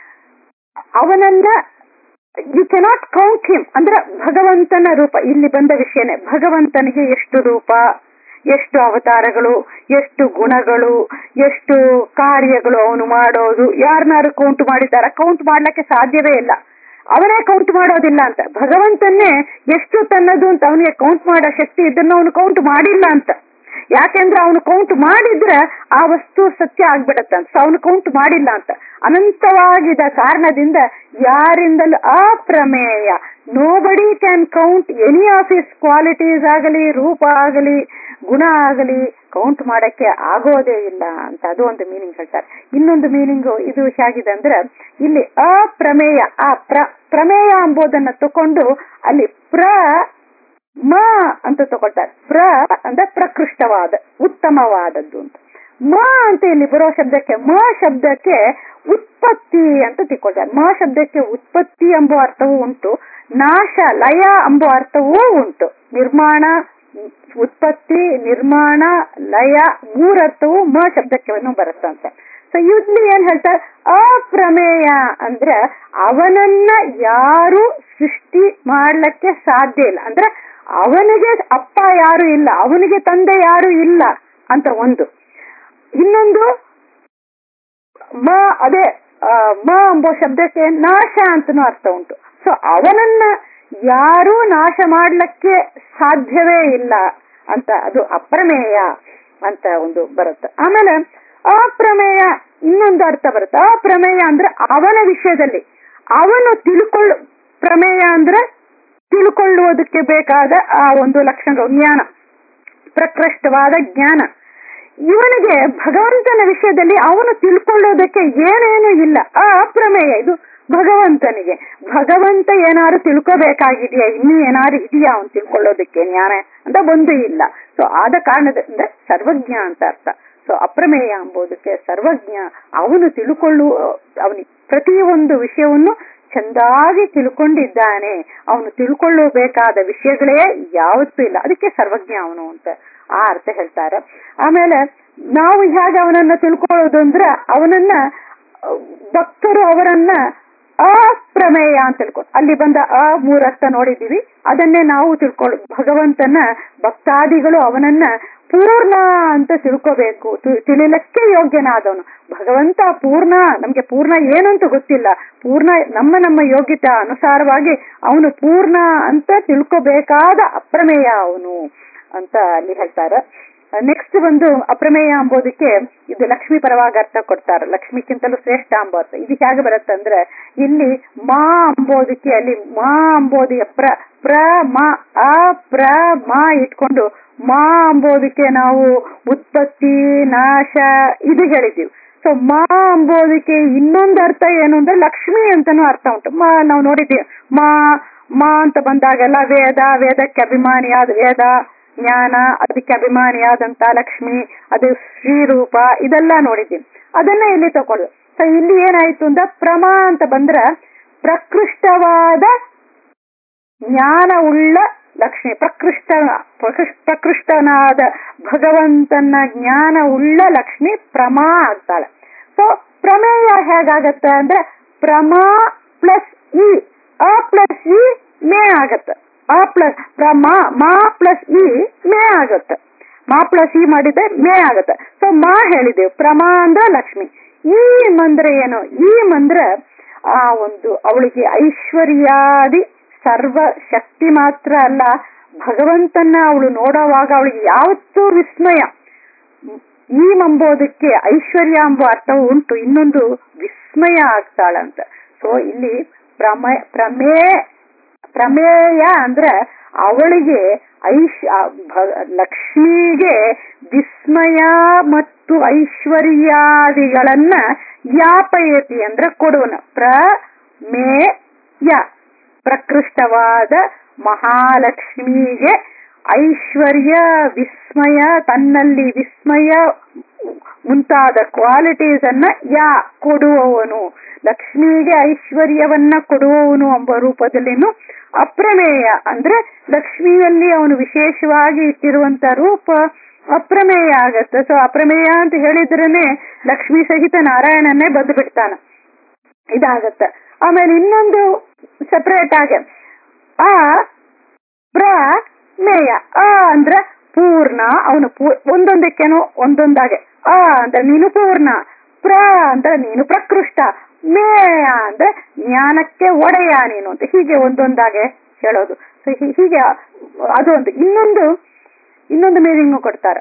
ಅವನನ್ನ ಯು ಕೆನಾಟ್ ಕೌಂಟ್ ಹಿಮ್ ಅಂದ್ರೆ ಭಗವಂತನ ರೂಪ ಇಲ್ಲಿ ಬಂದ ವಿಷಯನೇ ಭಗವಂತನಿಗೆ ಎಷ್ಟು ರೂಪ ಎಷ್ಟು ಅವತಾರಗಳು ಎಷ್ಟು ಗುಣಗಳು ಎಷ್ಟು ಕಾರ್ಯಗಳು ಅವನು ಮಾಡೋದು ಯಾರನ್ನಾರು ಕೌಂಟ್ ಮಾಡಿದ್ದಾರ ಕೌಂಟ್ ಮಾಡ್ಲಿಕ್ಕೆ ಸಾಧ್ಯವೇ ಇಲ್ಲ ಅವನೇ ಕೌಂಟ್ ಮಾಡೋದಿಲ್ಲ ಅಂತ ಭಗವಂತನ್ನೇ ಎಷ್ಟು ತನ್ನದು ಅಂತ ಅವನಿಗೆ ಕೌಂಟ್ ಮಾಡೋ ಶಕ್ತಿ ಇದನ್ನ ಅವನು ಕೌಂಟ್ ಮಾಡಿಲ್ಲ ಅಂತ ಯಾಕೆಂದ್ರೆ ಅವನು ಕೌಂಟ್ ಮಾಡಿದ್ರೆ ಆ ವಸ್ತು ಸತ್ಯ ಆಗ್ಬಿಡತ್ತಂತ ಸೊ ಅವನು ಕೌಂಟ್ ಮಾಡಿಲ್ಲ ಅಂತ ಅನಂತವಾಗಿದ ಕಾರಣದಿಂದ ಯಾರಿಂದಲೂ ಅಪ್ರಮೇಯ nobody can count any of his qualities ಆಗಲಿ ರೂಪ ಆಗಲಿ ಗುಣ ಆಗಲಿ ಕೌಂಟ್ ಮಾಡಕ್ಕೆ ಆಗೋದೇ ಇಲ್ಲ ಅಂತ ಅದು ಒಂದು ಮೀನಿಂಗ್ ಹೇಳ್ತಾರೆ ಇನ್ನೊಂದು ಮೀನಿಂಗು ಇದು ಹೇಗಿದೆ ಅಂದ್ರೆ ಇಲ್ಲಿ ಅಪ್ರಮೇಯ ಆ ಪ್ರ ಪ್ರಮೇಯ ಎಂಬುದನ್ನ ತಕೊಂಡು ಅಲ್ಲಿ ಪ್ರ ಮ ಅಂತ ತಗೊಳ್ತಾರೆ ಪ್ರ ಅಂದ್ರೆ ಪ್ರಕೃಷ್ಟವಾದ ಉತ್ತಮವಾದದ್ದು ಅಂತ ಮ ಅಂತ ಇಲ್ಲಿ ಬರೋ ಶಬ್ದಕ್ಕೆ ಮ ಶಬ್ದಕ್ಕೆ ಉತ್ಪತ್ತಿ ಅಂತ ತಿಳ್ಕೊಳ್ತಾರೆ ಮ ಶಬ್ದಕ್ಕೆ ಉತ್ಪತ್ತಿ ಎಂಬ ಅರ್ಥವೂ ಉಂಟು ನಾಶ ಲಯ ಎಂಬ ಅರ್ಥವೂ ಉಂಟು ನಿರ್ಮಾಣ ಉತ್ಪತ್ತಿ ನಿರ್ಮಾಣ ಲಯ ಮೂರರ್ಥವು ಮ ಶಬ್ದಕ್ಕೆ ಬರುತ್ತಂತೆ ಸೊ ಇಲ್ಲಿ ಏನ್ ಹೇಳ್ತಾರೆ ಅಪ್ರಮೇಯ ಅಂದ್ರೆ ಅವನನ್ನ ಯಾರು ಸೃಷ್ಟಿ ಮಾಡ್ಲಿಕ್ಕೆ ಸಾಧ್ಯ ಇಲ್ಲ ಅಂದ್ರೆ ಅವನಿಗೆ ಅಪ್ಪ ಯಾರು ಇಲ್ಲ ಅವನಿಗೆ ತಂದೆ ಯಾರು ಇಲ್ಲ ಅಂತ ಒಂದು ಇನ್ನೊಂದು ಮ ಅದೇ ಮ ಎಂಬ ಶಬ್ದಕ್ಕೆ ನಾಶ ಅಂತನೂ ಅರ್ಥ ಉಂಟು ಸೊ ಅವನನ್ನ ಯಾರೂ ನಾಶ ಮಾಡ್ಲಿಕ್ಕೆ ಸಾಧ್ಯವೇ ಇಲ್ಲ ಅಂತ ಅದು ಅಪ್ರಮೇಯ ಅಂತ ಒಂದು ಬರುತ್ತೆ ಆಮೇಲೆ ಅಪ್ರಮೇಯ ಇನ್ನೊಂದು ಅರ್ಥ ಬರುತ್ತೆ ಅಪ್ರಮೇಯ ಅಂದ್ರೆ ಅವನ ವಿಷಯದಲ್ಲಿ ಅವನು ತಿಳ್ಕೊಳ್ಳು ಪ್ರಮೇಯ ಅಂದ್ರೆ ತಿಳ್ಕೊಳ್ಳುವುದಕ್ಕೆ ಬೇಕಾದ ಆ ಒಂದು ಲಕ್ಷಣ ಜ್ಞಾನ ಪ್ರಕೃಷ್ಟವಾದ ಜ್ಞಾನ ಇವನಿಗೆ ಭಗವಂತನ ವಿಷಯದಲ್ಲಿ ಅವನು ತಿಳ್ಕೊಳ್ಳೋದಕ್ಕೆ ಏನೇನು ಇಲ್ಲ ಆ ಅಪ್ರಮೇಯ ಇದು ಭಗವಂತನಿಗೆ ಭಗವಂತ ಏನಾದ್ರು ತಿಳ್ಕೋಬೇಕಾಗಿದೆಯಾ ಇನ್ನೂ ಏನಾದ್ರು ಇದೆಯಾ ಅವನು ತಿಳ್ಕೊಳ್ಳೋದಕ್ಕೆ ಜ್ಞಾನ ಅಂತ ಒಂದು ಇಲ್ಲ ಸೊ ಆದ ಕಾರಣದಿಂದ ಸರ್ವಜ್ಞ ಅಂತ ಅರ್ಥ ಸೊ ಅಪ್ರಮೇಯ ಎಂಬುದಕ್ಕೆ ಸರ್ವಜ್ಞ ಅವನು ತಿಳ್ಕೊಳ್ಳುವ ಅವನಿಗೆ ಪ್ರತಿಯೊಂದು ವಿಷಯವನ್ನು ಚಂದಾಗಿ ತಿಳ್ಕೊಂಡಿದ್ದಾನೆ ಅವನು ತಿಳ್ಕೊಳ್ಳಬೇಕಾದ ವಿಷಯಗಳೇ ಯಾವತ್ತೂ ಇಲ್ಲ ಅದಕ್ಕೆ ಸರ್ವಜ್ಞ ಅವನು ಅಂತ ಆ ಅರ್ಥ ಹೇಳ್ತಾರೆ ಆಮೇಲೆ ನಾವು ಹೇಗೆ ಅವನನ್ನ ತಿಳ್ಕೊಳ್ಳೋದು ಅಂದ್ರೆ ಅವನನ್ನ ಭಕ್ತರು ಅವರನ್ನ ಅಪ್ರಮೇಯ ಅಂತ ತಿಳ್ಕೊಂಡು ಅಲ್ಲಿ ಬಂದ ಅ ಮೂರರ್ಥ ನೋಡಿದೀವಿ ಅದನ್ನೇ ನಾವು ತಿಳ್ಕೊಳ್ಳ ಭಗವಂತನ ಭಕ್ತಾದಿಗಳು ಅವನನ್ನ ಪೂರ್ಣ ಅಂತ ತಿಳ್ಕೋಬೇಕು ತಿಳಿಲಕ್ಕೆ ಯೋಗ್ಯನಾದವನು ಭಗವಂತ ಪೂರ್ಣ ನಮ್ಗೆ ಪೂರ್ಣ ಏನಂತ ಗೊತ್ತಿಲ್ಲ ಪೂರ್ಣ ನಮ್ಮ ನಮ್ಮ ಯೋಗ್ಯತೆ ಅನುಸಾರವಾಗಿ ಅವನು ಪೂರ್ಣ ಅಂತ ತಿಳ್ಕೋಬೇಕಾದ ಅಪ್ರಮೇಯ ಅವನು ಅಂತ ಅಲ್ಲಿ ಹೇಳ್ತಾರೆ ನೆಕ್ಸ್ಟ್ ಒಂದು ಅಪ್ರಮೇಯ ಅಂಬೋದಕ್ಕೆ ಇದು ಲಕ್ಷ್ಮಿ ಪರವಾಗಿ ಅರ್ಥ ಕೊಡ್ತಾರೆ ಲಕ್ಷ್ಮಿಕ್ಕಿಂತಲೂ ಶ್ರೇಷ್ಠ ಅಂಬ ಅರ್ಥ ಇದು ಹೇಗೆ ಬರುತ್ತೆ ಅಂದ್ರೆ ಇಲ್ಲಿ ಮಾ ಅಂಬೋದಕ್ಕೆ ಅಲ್ಲಿ ಮಾ ಅಂಬೋದಿಗೆ ಪ್ರ ಪ್ರ ಮ ಅ ಪ್ರ ಮಾ ಇಟ್ಕೊಂಡು ಮಾ ಅಂಬೋದಕ್ಕೆ ನಾವು ಉತ್ಪತ್ತಿ ನಾಶ ಇದು ಹೇಳಿದ್ದೀವಿ ಸೊ ಮಾ ಅಂಬೋದಕ್ಕೆ ಇನ್ನೊಂದು ಅರ್ಥ ಏನು ಅಂದ್ರೆ ಲಕ್ಷ್ಮಿ ಅಂತಾನು ಅರ್ಥ ಉಂಟು ಮಾ ನಾವು ನೋಡಿದ್ದೀವಿ ಮಾ ಮಾ ಅಂತ ಬಂದಾಗೆಲ್ಲ ವೇದ ವೇದಕ್ಕೆ ಅಭಿಮಾನಿಯಾದ ವೇದ ಜ್ಞಾನ ಅದಕ್ಕೆ ಅಭಿಮಾನಿಯಾದಂತ ಲಕ್ಷ್ಮಿ ಅದು ಶ್ರೀರೂಪ ಇದೆಲ್ಲ ನೋಡಿದ್ದೀವಿ ಅದನ್ನ ಇಲ್ಲಿ ತಗೊಳ್ಳು ಸೊ ಇಲ್ಲಿ ಏನಾಯ್ತು ಅಂದ್ರೆ ಪ್ರಮಾ ಅಂತ ಬಂದ್ರ ಪ್ರಕೃಷ್ಟವಾದ ಜ್ಞಾನ ಉಳ್ಳ ಲಕ್ಷ್ಮಿ ಪ್ರಕೃಷ್ಟ ಪ್ರಕೃಷ್ಟನಾದ ಭಗವಂತನ ಜ್ಞಾನ ಉಳ್ಳ ಲಕ್ಷ್ಮಿ ಪ್ರಮಾ ಆಗ್ತಾಳೆ ಸೊ ಪ್ರಮೇಯ ಹೇಗಾಗತ್ತೆ ಅಂದ್ರೆ ಪ್ರಮಾ ಪ್ಲಸ್ ಇ ಅ ಪ್ಲಸ್ ಇ ಮೇ ಆಗತ್ತೆ ಆ ಪ್ಲಸ್ ಮಾ ಮಾ ಪ್ಲಸ್ ಇ ಮೇ ಆಗುತ್ತೆ ಮಾ ಪ್ಲಸ್ ಇ ಮಾಡಿದ್ರೆ ಮೇ ಆಗುತ್ತೆ ಸೊ ಮಾ ಹೇಳಿದೆವು ಪ್ರಮಾ ಅಂದ್ರೆ ಲಕ್ಷ್ಮಿ ಈ ಮಂದ್ರೆ ಏನು ಈ ಮಂದ್ರ ಆ ಒಂದು ಅವಳಿಗೆ ಐಶ್ವರ್ಯಾದಿ ಸರ್ವ ಶಕ್ತಿ ಮಾತ್ರ ಅಲ್ಲ ಭಗವಂತನ ಅವಳು ನೋಡುವಾಗ ಅವಳಿಗೆ ಯಾವತ್ತೂ ವಿಸ್ಮಯ ಈ ಎಂಬುದಕ್ಕೆ ಐಶ್ವರ್ಯ ಎಂಬ ಅರ್ಥವು ಉಂಟು ಇನ್ನೊಂದು ವಿಸ್ಮಯ ಆಗ್ತಾಳಂತ ಸೊ ಇಲ್ಲಿ ಪ್ರಮೇ ಪ್ರಮೇ ಪ್ರಮೇಯ ಅಂದ್ರೆ ಅವಳಿಗೆ ಐಶ್ ಲಕ್ಷ್ಮಿಗೆ ವಿಸ್ಮಯ ಮತ್ತು ಐಶ್ವರ್ಯಾದಿಗಳನ್ನ ಯಾಪಯತಿ ಅಂದ್ರೆ ಕೊಡುವನ ಪ್ರಮೇಯ ಪ್ರಕೃಷ್ಟವಾದ ಮಹಾಲಕ್ಷ್ಮಿಗೆ ಐಶ್ವರ್ಯ ವಿಸ್ಮಯ ತನ್ನಲ್ಲಿ ವಿಸ್ಮಯ ಮುಂತಾದ ಕ್ವಾಲಿಟೀಸ್ ಅನ್ನ ಯಾ ಕೊಡುವವನು ಲಕ್ಷ್ಮಿಗೆ ಐಶ್ವರ್ಯವನ್ನ ಕೊಡುವವನು ಎಂಬ ರೂಪದಲ್ಲಿನು ಅಪ್ರಮೇಯ ಅಂದ್ರೆ ಲಕ್ಷ್ಮಿಯಲ್ಲಿ ಅವನು ವಿಶೇಷವಾಗಿ ಇಟ್ಟಿರುವಂತ ರೂಪ ಅಪ್ರಮೇಯ ಆಗತ್ತೆ ಸೊ ಅಪ್ರಮೇಯ ಅಂತ ಹೇಳಿದ್ರೇನೆ ಲಕ್ಷ್ಮಿ ಸಹಿತ ನಾರಾಯಣನ್ನೇ ಬಂದು ಬಿಡ್ತಾನ ಇದಾಗತ್ತ ಆಮೇಲೆ ಇನ್ನೊಂದು ಸಪರೇಟ್ ಆಗಿ ಆ ಪ್ರಮೇಯ ಅ ಅಂದ್ರೆ ಪೂರ್ಣ ಅವನು ಪೂ ಒಂದೊಂದಕ್ಕೇನು ಒಂದೊಂದಾಗೆ ಆ ಅಂದ್ರೆ ನೀನು ಪೂರ್ಣ ಪ್ರ ಅಂದ್ರೆ ನೀನು ಪ್ರಕೃಷ್ಟ ಮೇಯ ಅಂದ್ರೆ ಜ್ಞಾನಕ್ಕೆ ಒಡೆಯ ನೀನು ಅಂತ ಹೀಗೆ ಒಂದೊಂದಾಗೆ ಹೇಳೋದು ಸೊ ಹೀಗೆ ಅದು ಒಂದು ಇನ್ನೊಂದು ಇನ್ನೊಂದು ಮೀನಿಂಗ್ ಕೊಡ್ತಾರೆ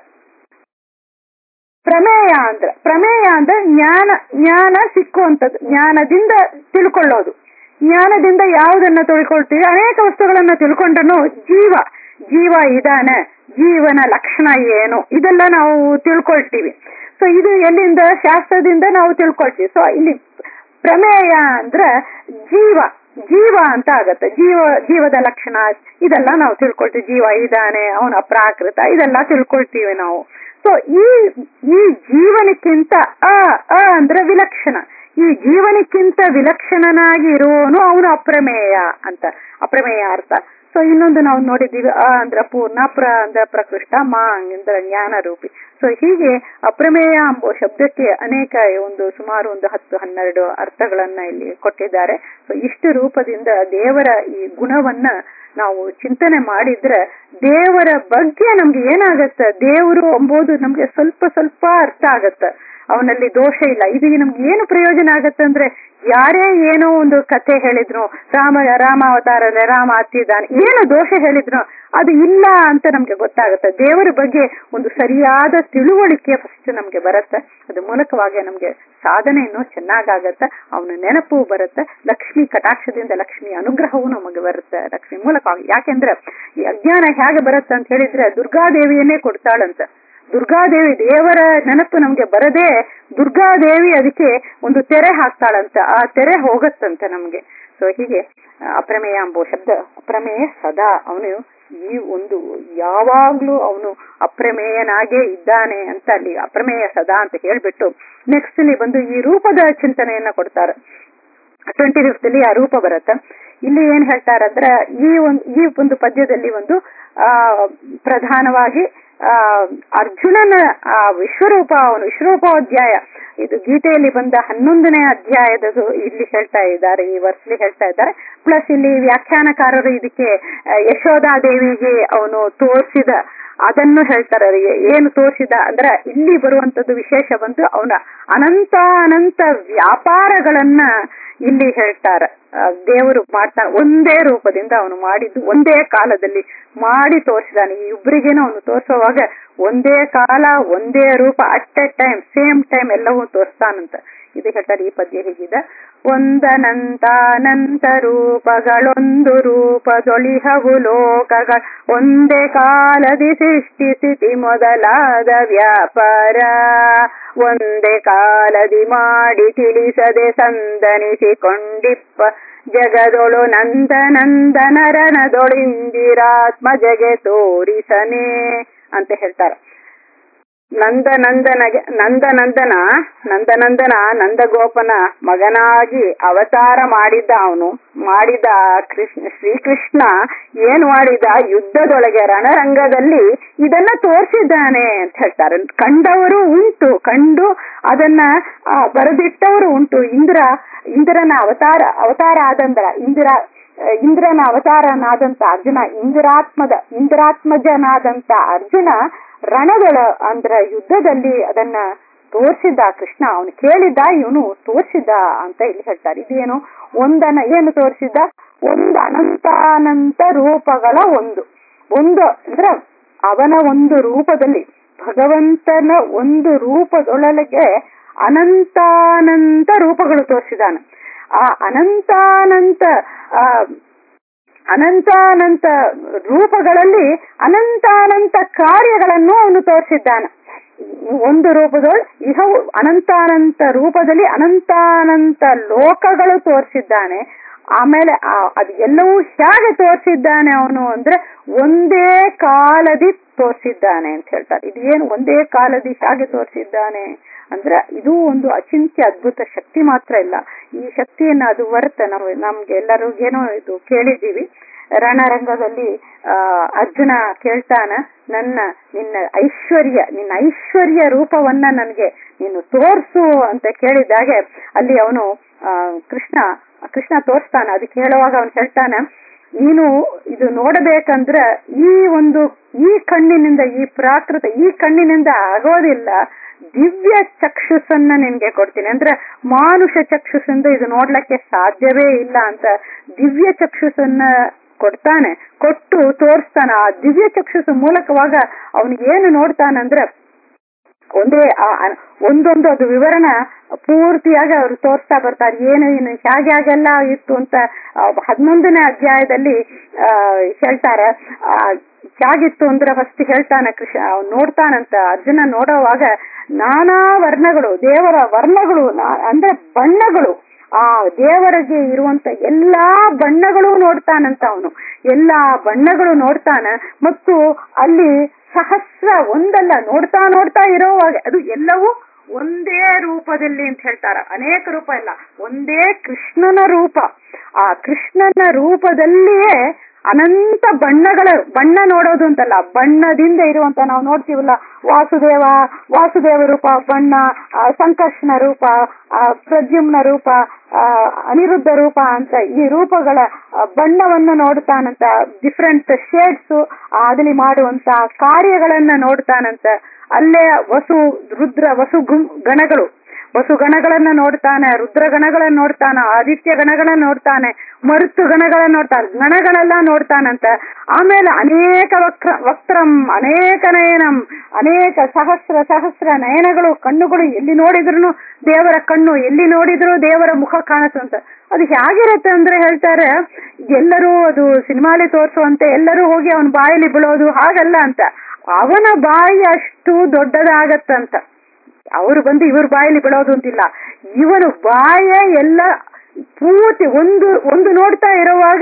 ಪ್ರಮೇಯ ಅಂದ್ರೆ ಪ್ರಮೇಯ ಅಂದ್ರೆ ಜ್ಞಾನ ಜ್ಞಾನ ಸಿಕ್ಕುವಂಥದ್ದು ಜ್ಞಾನದಿಂದ ತಿಳ್ಕೊಳ್ಳೋದು ಜ್ಞಾನದಿಂದ ಯಾವುದನ್ನ ತಿಳ್ಕೊಳ್ತೀವಿ ಅನೇಕ ವಸ್ತುಗಳನ್ನ ತಿಳ್ಕೊಂಡ್ರು ಜೀವ ಜೀವ ಇದಾನೆ ಜೀವನ ಲಕ್ಷಣ ಏನು ಇದೆಲ್ಲ ನಾವು ತಿಳ್ಕೊಳ್ತೀವಿ ಸೊ ಇದು ಎಲ್ಲಿಂದ ಶಾಸ್ತ್ರದಿಂದ ನಾವು ತಿಳ್ಕೊಳ್ತೀವಿ ಸೊ ಇಲ್ಲಿ ಪ್ರಮೇಯ ಅಂದ್ರೆ ಜೀವ ಜೀವ ಅಂತ ಆಗತ್ತೆ ಜೀವ ಜೀವದ ಲಕ್ಷಣ ಇದೆಲ್ಲ ನಾವು ತಿಳ್ಕೊಳ್ತೀವಿ ಜೀವ ಇದಾನೆ ಅವನ ಅಪ್ರಾಕೃತ ಇದೆಲ್ಲ ತಿಳ್ಕೊಳ್ತೀವಿ ನಾವು ಸೊ ಈ ಈ ಜೀವನಕ್ಕಿಂತ ಅ ಅ ಅಂದ್ರೆ ವಿಲಕ್ಷಣ ಈ ಜೀವನಕ್ಕಿಂತ ವಿಲಕ್ಷಣನಾಗಿ ಇರುವವನು ಅವನು ಅಪ್ರಮೇಯ ಅಂತ ಅಪ್ರಮೇಯ ಅರ್ಥ ಸೊ ಇನ್ನೊಂದು ನಾವು ನೋಡಿದ್ದೀವಿ ಅ ಅಂದ್ರ ಪೂರ್ಣ ಪ್ರ ಅಂದ್ರ ಪ್ರಕೃಷ್ಟ ಮಾ ಅಂದ್ರ ಜ್ಞಾನ ರೂಪಿ ಸೊ ಹೀಗೆ ಅಪ್ರಮೇಯ ಎಂಬ ಶಬ್ದಕ್ಕೆ ಅನೇಕ ಒಂದು ಸುಮಾರು ಒಂದು ಹತ್ತು ಹನ್ನೆರಡು ಅರ್ಥಗಳನ್ನ ಇಲ್ಲಿ ಕೊಟ್ಟಿದ್ದಾರೆ ಸೊ ಇಷ್ಟು ರೂಪದಿಂದ ದೇವರ ಈ ಗುಣವನ್ನ ನಾವು ಚಿಂತನೆ ಮಾಡಿದ್ರೆ ದೇವರ ಬಗ್ಗೆ ನಮ್ಗೆ ಏನಾಗತ್ತ ದೇವರು ಎಂಬುದು ನಮ್ಗೆ ಸ್ವಲ್ಪ ಸ್ವಲ್ಪ ಅರ್ಥ ಆಗತ್ತ ಅವನಲ್ಲಿ ದೋಷ ಇಲ್ಲ ಇದು ನಮ್ಗೆ ಏನು ಪ್ರಯೋಜನ ಆಗತ್ತೆ ಅಂದ್ರೆ ಯಾರೇ ಏನೋ ಒಂದು ಕಥೆ ಹೇಳಿದ್ರು ರಾಮ ರಾಮ ಅವತಾರ ರಾಮ ಹತ್ತಿದ್ದಾನೆ ಏನು ದೋಷ ಹೇಳಿದ್ರು ಅದು ಇಲ್ಲ ಅಂತ ನಮ್ಗೆ ಗೊತ್ತಾಗುತ್ತೆ ದೇವರ ಬಗ್ಗೆ ಒಂದು ಸರಿಯಾದ ತಿಳುವಳಿಕೆ ಫಸ್ಟ್ ನಮ್ಗೆ ಬರುತ್ತೆ ಅದ್ರ ಮೂಲಕವಾಗಿ ನಮ್ಗೆ ಸಾಧನೆ ಇನ್ನೂ ಚೆನ್ನಾಗಾಗತ್ತೆ ಅವನ ನೆನಪು ಬರುತ್ತೆ ಲಕ್ಷ್ಮಿ ಕಟಾಕ್ಷದಿಂದ ಲಕ್ಷ್ಮಿ ಅನುಗ್ರಹವೂ ನಮಗೆ ಬರುತ್ತೆ ಲಕ್ಷ್ಮಿ ಮೂಲಕವಾಗಿ ಯಾಕೆಂದ್ರೆ ಈ ಅಜ್ಞಾನ ಹೇಗೆ ಬರುತ್ತೆ ಅಂತ ಹೇಳಿದ್ರೆ ದುರ್ಗಾದೇವಿಯನ್ನೇ ಕೊಡ್ತಾಳಂತ ದುರ್ಗಾದೇವಿ ದೇವರ ನೆನಪು ನಮ್ಗೆ ಬರದೆ ದುರ್ಗಾದೇವಿ ಅದಕ್ಕೆ ಒಂದು ತೆರೆ ಹಾಕ್ತಾಳಂತ ಆ ತೆರೆ ಹೋಗತ್ತಂತ ನಮ್ಗೆ ಸೊ ಹೀಗೆ ಅಪ್ರಮೇಯ ಎಂಬೋ ಶಬ್ದ ಅಪ್ರಮೇಯ ಸದಾ ಅವನು ಈ ಒಂದು ಯಾವಾಗ್ಲೂ ಅವನು ಅಪ್ರಮೇಯನಾಗೇ ಇದ್ದಾನೆ ಅಂತ ಅಲ್ಲಿ ಅಪ್ರಮೇಯ ಸದಾ ಅಂತ ಹೇಳ್ಬಿಟ್ಟು ನೆಕ್ಸ್ಟ್ ಇಲ್ಲಿ ಬಂದು ಈ ರೂಪದ ಚಿಂತನೆಯನ್ನ ಕೊಡ್ತಾರೆ ಟ್ವೆಂಟಿ ಫಿಫ್ತ್ ಅಲ್ಲಿ ಆ ರೂಪ ಬರುತ್ತೆ ಇಲ್ಲಿ ಏನ್ ಹೇಳ್ತಾರಂದ್ರೆ ಈ ಒಂದು ಈ ಒಂದು ಪದ್ಯದಲ್ಲಿ ಒಂದು ಆ ಪ್ರಧಾನವಾಗಿ ಆ ಅರ್ಜುನನ ಆ ವಿಶ್ವರೂಪ ಅವನು ವಿಶ್ವರೂಪೋಧ್ಯಾಯ ಇದು ಗೀತೆಯಲ್ಲಿ ಬಂದ ಹನ್ನೊಂದನೇ ಅಧ್ಯಾಯದದು ಇಲ್ಲಿ ಹೇಳ್ತಾ ಇದ್ದಾರೆ ಈ ವರ್ಷಲಿ ಹೇಳ್ತಾ ಇದ್ದಾರೆ ಪ್ಲಸ್ ಇಲ್ಲಿ ವ್ಯಾಖ್ಯಾನಕಾರರು ಇದಕ್ಕೆ ಯಶೋಧಾದೇವಿಗೆ ಅವನು ತೋರಿಸಿದ ಅದನ್ನು ಹೇಳ್ತಾರೆ ಏನು ತೋರಿಸಿದ ಅಂದ್ರೆ ಇಲ್ಲಿ ಬರುವಂತದ್ದು ವಿಶೇಷ ಬಂದು ಅವನ ಅನಂತ ಅನಂತ ವ್ಯಾಪಾರಗಳನ್ನ ಇಲ್ಲಿ ಹೇಳ್ತಾರೆ ದೇವರು ಮಾಡ್ತಾನೆ ಒಂದೇ ರೂಪದಿಂದ ಅವನು ಮಾಡಿದ್ದು ಒಂದೇ ಕಾಲದಲ್ಲಿ ಮಾಡಿ ತೋರಿಸಿದಾನೆ ಈ ಇಬ್ಬರಿಗೇನು ಅವನು ತೋರಿಸುವಾಗ ಒಂದೇ ಕಾಲ ಒಂದೇ ರೂಪ at a time same time ಎಲ್ಲವೂ ತೋರಿಸ್ತಾನಂತ ಇದು ಹೇಳ್ತಾರೆ ಈ ಪದ್ಯ ಹೀಗಿದೆ ಒಂದನಂತಾನಂತ ರೂಪಗಳೊಂದು ರೂಪದೊಳಿಹವು ಲೋಕಗಳ ಒಂದೇ ಕಾಲದಿ ಸೃಷ್ಟಿಸಿತಿ ಮೊದಲಾದ ವ್ಯಾಪಾರ ಒಂದೇ ಕಾಲದಿ ಮಾಡಿ ತಿಳಿಸದೆ ಸಂದನಿಸಿಕೊಂಡಿಪ್ಪ ಜಗದೊಳು ನಂದ ನಂದನರಣದೊಳಿಂದಿರಾತ್ಮ ಜಗೆ ತೋರಿಸನೆ ಅಂತ ಹೇಳ್ತಾರೆ ನಂದನಂದನಗೆ ನಂದನಂದನ ನಂದನಂದನ ನಂದಗೋಪನ ಮಗನಾಗಿ ಅವತಾರ ಮಾಡಿದ್ದ ಅವನು ಮಾಡಿದ ಕೃಷ್ಣ ಶ್ರೀಕೃಷ್ಣ ಏನ್ ಮಾಡಿದ ಯುದ್ಧದೊಳಗೆ ರಣರಂಗದಲ್ಲಿ ಇದನ್ನ ತೋರಿಸಿದ್ದಾನೆ ಅಂತ ಹೇಳ್ತಾರೆ ಕಂಡವರು ಉಂಟು ಕಂಡು ಅದನ್ನ ಬರೆದಿಟ್ಟವರು ಉಂಟು ಇಂದ್ರ ಇಂದ್ರನ ಅವತಾರ ಅವತಾರ ಆದಂದ್ರ ಇಂದ್ರ ಇಂದ್ರನ ಅವತಾರನಾದಂತ ಅರ್ಜುನ ಇಂದ್ರಾತ್ಮದ ಇಂದ್ರಾತ್ಮಜನಾದಂತ ಅರ್ಜುನ ರಣಗಳ ಅಂದ್ರ ಯುದ್ಧದಲ್ಲಿ ಅದನ್ನ ತೋರಿಸಿದ್ದ ಕೃಷ್ಣ ಅವನು ಕೇಳಿದ್ದ ಇವನು ತೋರಿಸಿದ್ದ ಅಂತ ಇಲ್ಲಿ ಹೇಳ್ತಾರೆ ಇದೇನು ಒಂದನ ಏನು ತೋರಿಸಿದ್ದ ಒಂದು ಅನಂತಾನಂತ ರೂಪಗಳ ಒಂದು ಒಂದು ಅಂದ್ರೆ ಅವನ ಒಂದು ರೂಪದಲ್ಲಿ ಭಗವಂತನ ಒಂದು ರೂಪದೊಳಗೆ ಅನಂತಾನಂತ ರೂಪಗಳು ತೋರಿಸಿದಾನ ಆ ಅನಂತಾನಂತ ಆ ಅನಂತಾನಂತ ರೂಪಗಳಲ್ಲಿ ಅನಂತಾನಂತ ಕಾರ್ಯಗಳನ್ನು ಅವನು ತೋರಿಸಿದ್ದಾನೆ ಒಂದು ರೂಪದೊಳ್ ಇಹ ಅನಂತಾನಂತ ರೂಪದಲ್ಲಿ ಅನಂತಾನಂತ ಲೋಕಗಳು ತೋರಿಸಿದ್ದಾನೆ ಆಮೇಲೆ ಅದು ಎಲ್ಲವೂ ಹೇಗೆ ತೋರಿಸಿದ್ದಾನೆ ಅವನು ಅಂದ್ರೆ ಒಂದೇ ಕಾಲದಿ ತೋರಿಸಿದ್ದಾನೆ ಅಂತ ಹೇಳ್ತಾರೆ ಇದು ಏನು ಒಂದೇ ಕಾಲದಿ ಹೇಗೆ ತೋರಿಸಿದ್ದಾನೆ ಅಂದ್ರೆ ಇದು ಒಂದು ಅಚಿಂತ್ಯ ಅದ್ಭುತ ಶಕ್ತಿ ಮಾತ್ರ ಇಲ್ಲ ಈ ಶಕ್ತಿಯನ್ನ ಅದು ಬರುತ್ತೆ ನಾವು ನಮ್ಗೆ ಎಲ್ಲರಿಗೇನೋ ಇದು ಕೇಳಿದ್ದೀವಿ ರಣರಂಗದಲ್ಲಿ ಆ ಅರ್ಜುನ ಕೇಳ್ತಾನ ನನ್ನ ನಿನ್ನ ಐಶ್ವರ್ಯ ನಿನ್ನ ಐಶ್ವರ್ಯ ರೂಪವನ್ನ ನನಗೆ ನೀನು ತೋರ್ಸು ಅಂತ ಕೇಳಿದಾಗೆ ಅಲ್ಲಿ ಅವನು ಆ ಕೃಷ್ಣ ಕೃಷ್ಣ ತೋರಿಸ್ತಾನ ಅದಕ್ಕೆ ಹೇಳುವಾಗ ಅವನು ಹೇಳ್ತಾನ ನೀನು ಇದು ನೋಡಬೇಕಂದ್ರ ಈ ಒಂದು ಈ ಕಣ್ಣಿನಿಂದ ಈ ಪ್ರಾಕೃತ ಈ ಕಣ್ಣಿನಿಂದ ಆಗೋದಿಲ್ಲ ದಿವ್ಯ ಚಕ್ಷುಸನ್ನ ನಿನ್ಗೆ ಕೊಡ್ತೀನಿ ಅಂದ್ರೆ ಮಾನುಷ ಚಕ್ಷುಸಿಂದ ಇದು ನೋಡ್ಲಿಕ್ಕೆ ಸಾಧ್ಯವೇ ಇಲ್ಲ ಅಂತ ದಿವ್ಯ ಚಕ್ಷುಸನ್ನ ಕೊಡ್ತಾನೆ ಕೊಟ್ಟು ತೋರಿಸ್ತಾನ ಆ ದಿವ್ಯ ಚಕ್ಷುಸ ಮೂಲಕವಾಗ ಅವನಿಗೆ ಏನು ನೋಡ್ತಾನಂದ್ರೆ ಒಂದೇ ಆ- ಆ- ಒಂದೊಂದು ಅದು ವಿವರಣ ಪೂರ್ತಿಯಾಗಿ ಅವರು ತೋರಿಸ್ತಾ ಬರ್ತಾರೆ ಏನು ಏನು ಹೇಗೆ ಹಾಗೆಲ್ಲ ಇತ್ತು ಅಂತ ಆ, ಹನ್ನೊಂದನೇ ಅಧ್ಯಾಯದಲ್ಲಿ ಆ, ಹೇಳ್ತಾರೆ ಆ, ಹೇಗಿತ್ತು ಅಂದ್ರೆ ಫಸ್ಟ್ ಹೇಳ್ತಾನೆ ಕೃಷ್ಣ ಅವ್ನು ನೋಡ್ತಾನಂತ ಅರ್ಜುನ ನೋಡುವಾಗ ನಾನಾ ವರ್ಣಗಳು ದೇವರ ವರ್ಣಗಳು ನಾ- ಅಂದ್ರೆ ಬಣ್ಣಗಳು ಆ ದೇವರಿಗೆ ಇರುವಂತ ಎಲ್ಲಾ ಬಣ್ಣಗಳು ನೋಡ್ತಾನಂತ ಅವನು ಎಲ್ಲಾ ಬಣ್ಣಗಳು ನೋಡ್ತಾನ ಮತ್ತು ಅಲ್ಲಿ ಸಹಸ್ರ ಒಂದಲ್ಲ ನೋಡ್ತಾ ನೋಡ್ತಾ ಇರೋವಾಗ ಅದು ಎಲ್ಲವೂ ಒಂದೇ ರೂಪದಲ್ಲಿ ಅಂತ ಹೇಳ್ತಾರ ಅನೇಕ ರೂಪ ಇಲ್ಲ ಒಂದೇ ಕೃಷ್ಣನ ರೂಪ ಆ ಕೃಷ್ಣನ ರೂಪದಲ್ಲಿಯೇ ಅನಂತ ಬಣ್ಣಗಳ ಬಣ್ಣ ನೋಡೋದು ಅಂತಲ್ಲ ಬಣ್ಣದಿಂದ ಇರುವಂತ ನಾವು ನೋಡ್ತೀವಲ್ಲ ವಾಸುದೇವ ವಾಸುದೇವ ರೂಪ ಬಣ್ಣ ಆ, ಸಂಕರ್ಷಣ ರೂಪ ಆ, ಪ್ರದ್ಯುಮ್ನ ರೂಪ ಆ, ಅನಿರುದ್ಧ ರೂಪ ಅಂತ ಈ ರೂಪಗಳ ಆ, ಬಣ್ಣವನ್ನ ನೋಡ್ತಾನಂತ ಡಿಫ್ರೆಂಟ್ ಶೇಡ್ಸ್ ಅದಲ್ಲಿ ಮಾಡುವಂತ ಕಾರ್ಯಗಳನ್ನ ನೋಡ್ತಾನಂತ ಅಲ್ಲೇ ವಸು ರುದ್ರ ವಸು ಗುಂ- ಗಣಗಳು ವಸು ಗಣಗಳನ್ನ ನೋಡ್ತಾನೆ ರುದ್ರ ಗಣಗಳನ್ನ ನೋಡ್ತಾನ ಆದಿತ್ಯ ಗಣಗಳನ್ನ ನೋಡ್ತಾನೆ ಮರುತು ಗಣಗಳನ್ನ ನೋಡ್ತಾನೆ ಗಣಗಳೆಲ್ಲ ನೋಡ್ತಾನಂತ ಆಮೇಲೆ ಅನೇಕ ವಕ್ರ ವಕ್ರಂ ಅನೇಕ ನಯನಂ ಅನೇಕ ಸಹಸ್ರ ಸಹಸ್ರ ನಯನಗಳು ಕಣ್ಣುಗಳು ಎಲ್ಲಿ ನೋಡಿದ್ರು ದೇವರ ಕಣ್ಣು ಎಲ್ಲಿ ನೋಡಿದ್ರು ದೇವರ ಮುಖ ಕಾಣಿಸುವಂತ ಅದು ಹೇಗಿರುತ್ತೆ ಅಂದ್ರೆ ಹೇಳ್ತಾರೆ ಎಲ್ಲರೂ ಅದು ಸಿನಿಮಾಲಿ ತೋರಿಸುವಂತೆ ಎಲ್ಲರೂ ಹೋಗಿ ಅವನ ಬಾಯಲ್ಲಿ ಬೀಳೋದು ಹಾಗಲ್ಲ ಅಂತ ಅವನ ಬಾಯಿ ಅಷ್ಟು ದೊಡ್ಡದಾಗತ್ತಂತ ಅವರು ಬಂದು ಇವ್ರ ಬಾಯಲ್ಲಿ ಬಿಡೋದು ಅಂತಿಲ್ಲ ಇವನು ಬಾಯ ಎಲ್ಲ ಪೂರ್ತಿ ಒಂದು ಒಂದು ನೋಡ್ತಾ ಇರುವಾಗ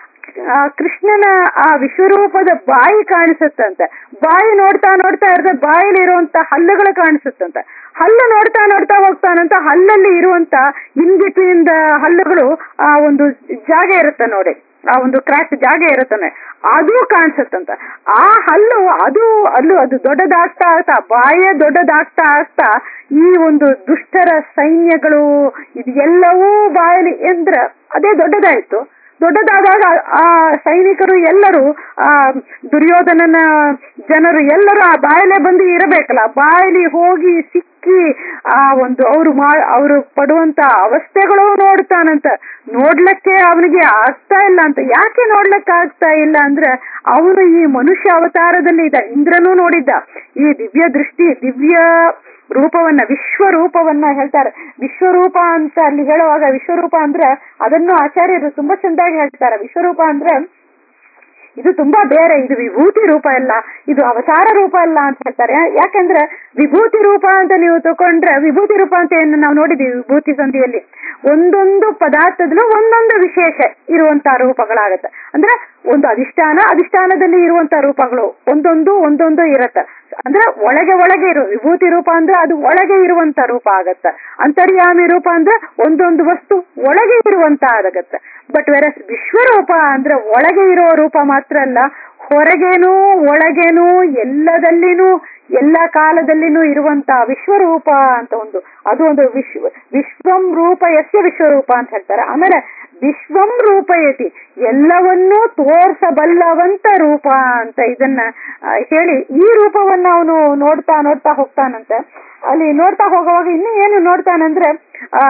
ಆ ಕೃಷ್ಣನ ಆ ವಿಶ್ವರೂಪದ ಬಾಯಿ ಕಾಣಿಸುತ್ತಂತೆ ಬಾಯಿ ನೋಡ್ತಾ ನೋಡ್ತಾ ಇರದೆ ಬಾಯಲ್ಲಿ ಇರುವಂತ ಹಲ್ಲುಗಳು ಕಾಣಿಸುತ್ತಂತೆ ಹಲ್ಲು ನೋಡ್ತಾ ನೋಡ್ತಾ ಹೋಗ್ತಾನಂತ ಹಲ್ಲಲ್ಲಿ ಇರುವಂತ ಇನ್ ಬಿಟ್ವೀನ್ ಹಲ್ಲುಗಳು ಆ ಒಂದು ಜಾಗ ಇರುತ್ತೆ ನೋಡಿ ಆ ಒಂದು ಕ್ರಾಕ್ ಜಾಗ ಇರುತ್ತಾನೆ ಅದು ಕಾಣಿಸುತ್ತಂತ ಆ ಹಲ್ಲು ಅದು ಅಲ್ಲೂ ಅದು ದೊಡ್ಡದಾಗ್ತಾ ಆಗ್ತಾ ಬಾಯೇ ದೊಡ್ಡದಾಗ್ತಾ ಆಗ್ತಾ ಈ ಒಂದು ದುಷ್ಟರ ಸೈನ್ಯಗಳು ಇದು ಎಲ್ಲವೂ ಬಾಯಲ್ಲಿ ಎಂದ್ರ ಅದೇ ದೊಡ್ಡದಾಯ್ತು ದೊಡ್ಡದಾದಾಗ ಆ ಸೈನಿಕರು ಎಲ್ಲರೂ ಆ ದುರ್ಯೋಧನನ ಜನರು ಎಲ್ಲರೂ ಆ ಬಾಯಲ್ಲೇ ಬಂದು ಇರಬೇಕಲ್ಲ ಬಾಯಲ್ಲಿ ಹೋಗಿ ಸಿಕ್ಕಿ ಆ ಒಂದು ಅವರು ಮಾ ಅವರು ಪಡುವಂತ ಅವಸ್ಥೆಗಳು ನೋಡ್ತಾನಂತ ನೋಡ್ಲಿಕ್ಕೆ ಅವನಿಗೆ ಆಗ್ತಾ ಇಲ್ಲ ಅಂತ ಯಾಕೆ ನೋಡ್ಲಿಕ್ಕೆ ಆಗ್ತಾ ಇಲ್ಲ ಅಂದ್ರೆ ಅವನು ಈ ಮನುಷ್ಯ ಅವತಾರದಲ್ಲಿ ಇದ್ದ ಇಂದ್ರನೂ ನೋಡಿದ್ದ ಈ ದಿವ್ಯ ದೃಷ್ಟಿ ದಿವ್ಯ ರೂಪವನ್ನ ವಿಶ್ವರೂಪವನ್ನ ಹೇಳ್ತಾರೆ ವಿಶ್ವರೂಪ ಅಂತ ಅಲ್ಲಿ ಹೇಳುವಾಗ ವಿಶ್ವರೂಪ ಅಂದ್ರೆ ಅದನ್ನು ಆಚಾರ್ಯರು ತುಂಬಾ ಚೆಂದಾಗಿ ಹೇಳ್ತಾರೆ ವಿಶ್ವರೂಪ ಅಂದ್ರೆ ಇದು ತುಂಬಾ ಬೇರೆ ಇದು ವಿಭೂತಿ ರೂಪ ಅಲ್ಲ ಇದು ಅವತಾರ ರೂಪ ಅಲ್ಲ ಅಂತ ಹೇಳ್ತಾರೆ ಯಾಕಂದ್ರೆ ವಿಭೂತಿ ರೂಪ ಅಂತ ನೀವು ತಕೊಂಡ್ರೆ ವಿಭೂತಿ ರೂಪ ಅಂತ ಏನು ನಾವು ನೋಡಿದೀವಿ ವಿಭೂತಿ ಸಂಧಿಯಲ್ಲಿ ಒಂದೊಂದು ಪದಾರ್ಥದಲ್ಲೂ ಒಂದೊಂದು ವಿಶೇಷ ಇರುವಂತ ರೂಪಗಳಾಗತ್ತೆ ಅಂದ್ರೆ ಒಂದು ಅಧಿಷ್ಠಾನ ಅಧಿಷ್ಠಾನದಲ್ಲಿ ಇರುವಂತ ರೂಪಗಳು ಒಂದೊಂದು ಒಂದೊಂದು ಇರತ್ತೆ ಅಂದ್ರೆ ಒಳಗೆ ಒಳಗೆ ಇರೋ ವಿಭೂತಿ ರೂಪ ಅಂದ್ರೆ ಅದು ಒಳಗೆ ಇರುವಂತ ರೂಪ ಆಗತ್ತೆ ಅಂತರ್ಯಾಮಿ ರೂಪ ಅಂದ್ರೆ ಒಂದೊಂದು ವಸ್ತು ಒಳಗೆ ಇರುವಂತ ಆಗತ್ತೆ ಬಟ್ ವೆರ ವಿಶ್ವರೂಪ ಅಂದ್ರೆ ಒಳಗೆ ಇರೋ ರೂಪ ಮಾತ್ರ ಅಲ್ಲ ಹೊರಗೇನೂ ಒಳಗೇನೂ ಎಲ್ಲದಲ್ಲಿನೂ ಎಲ್ಲ ಕಾಲದಲ್ಲಿನೂ ಇರುವಂತ ವಿಶ್ವರೂಪ ಅಂತ ಒಂದು ಅದು ಒಂದು ವಿಶ್ವ ವಿಶ್ವಂ ರೂಪ ಯಸ್ಯ ವಿಶ್ವರೂಪ ಅಂತ ಹೇಳ್ತಾರೆ ಆಮೇಲೆ ವಿಶ್ವಂ ರೂಪಯತಿ ಎಲ್ಲವನ್ನೂ ತೋರ್ಸಬಲ್ಲವಂತ ರೂಪ ಅಂತ ಇದನ್ನ ಆ, ಹೇಳಿ ಈ ರೂಪವನ್ನ ಅವನು ನೋಡ್ತಾ ನೋಡ್ತಾ ಹೋಗ್ತಾನಂತೆ ಅಲ್ಲಿ ನೋಡ್ತಾ ಹೋಗುವಾಗ ಇನ್ನು ಏನು ನೋಡ್ತಾನಂದ್ರೆ ಆ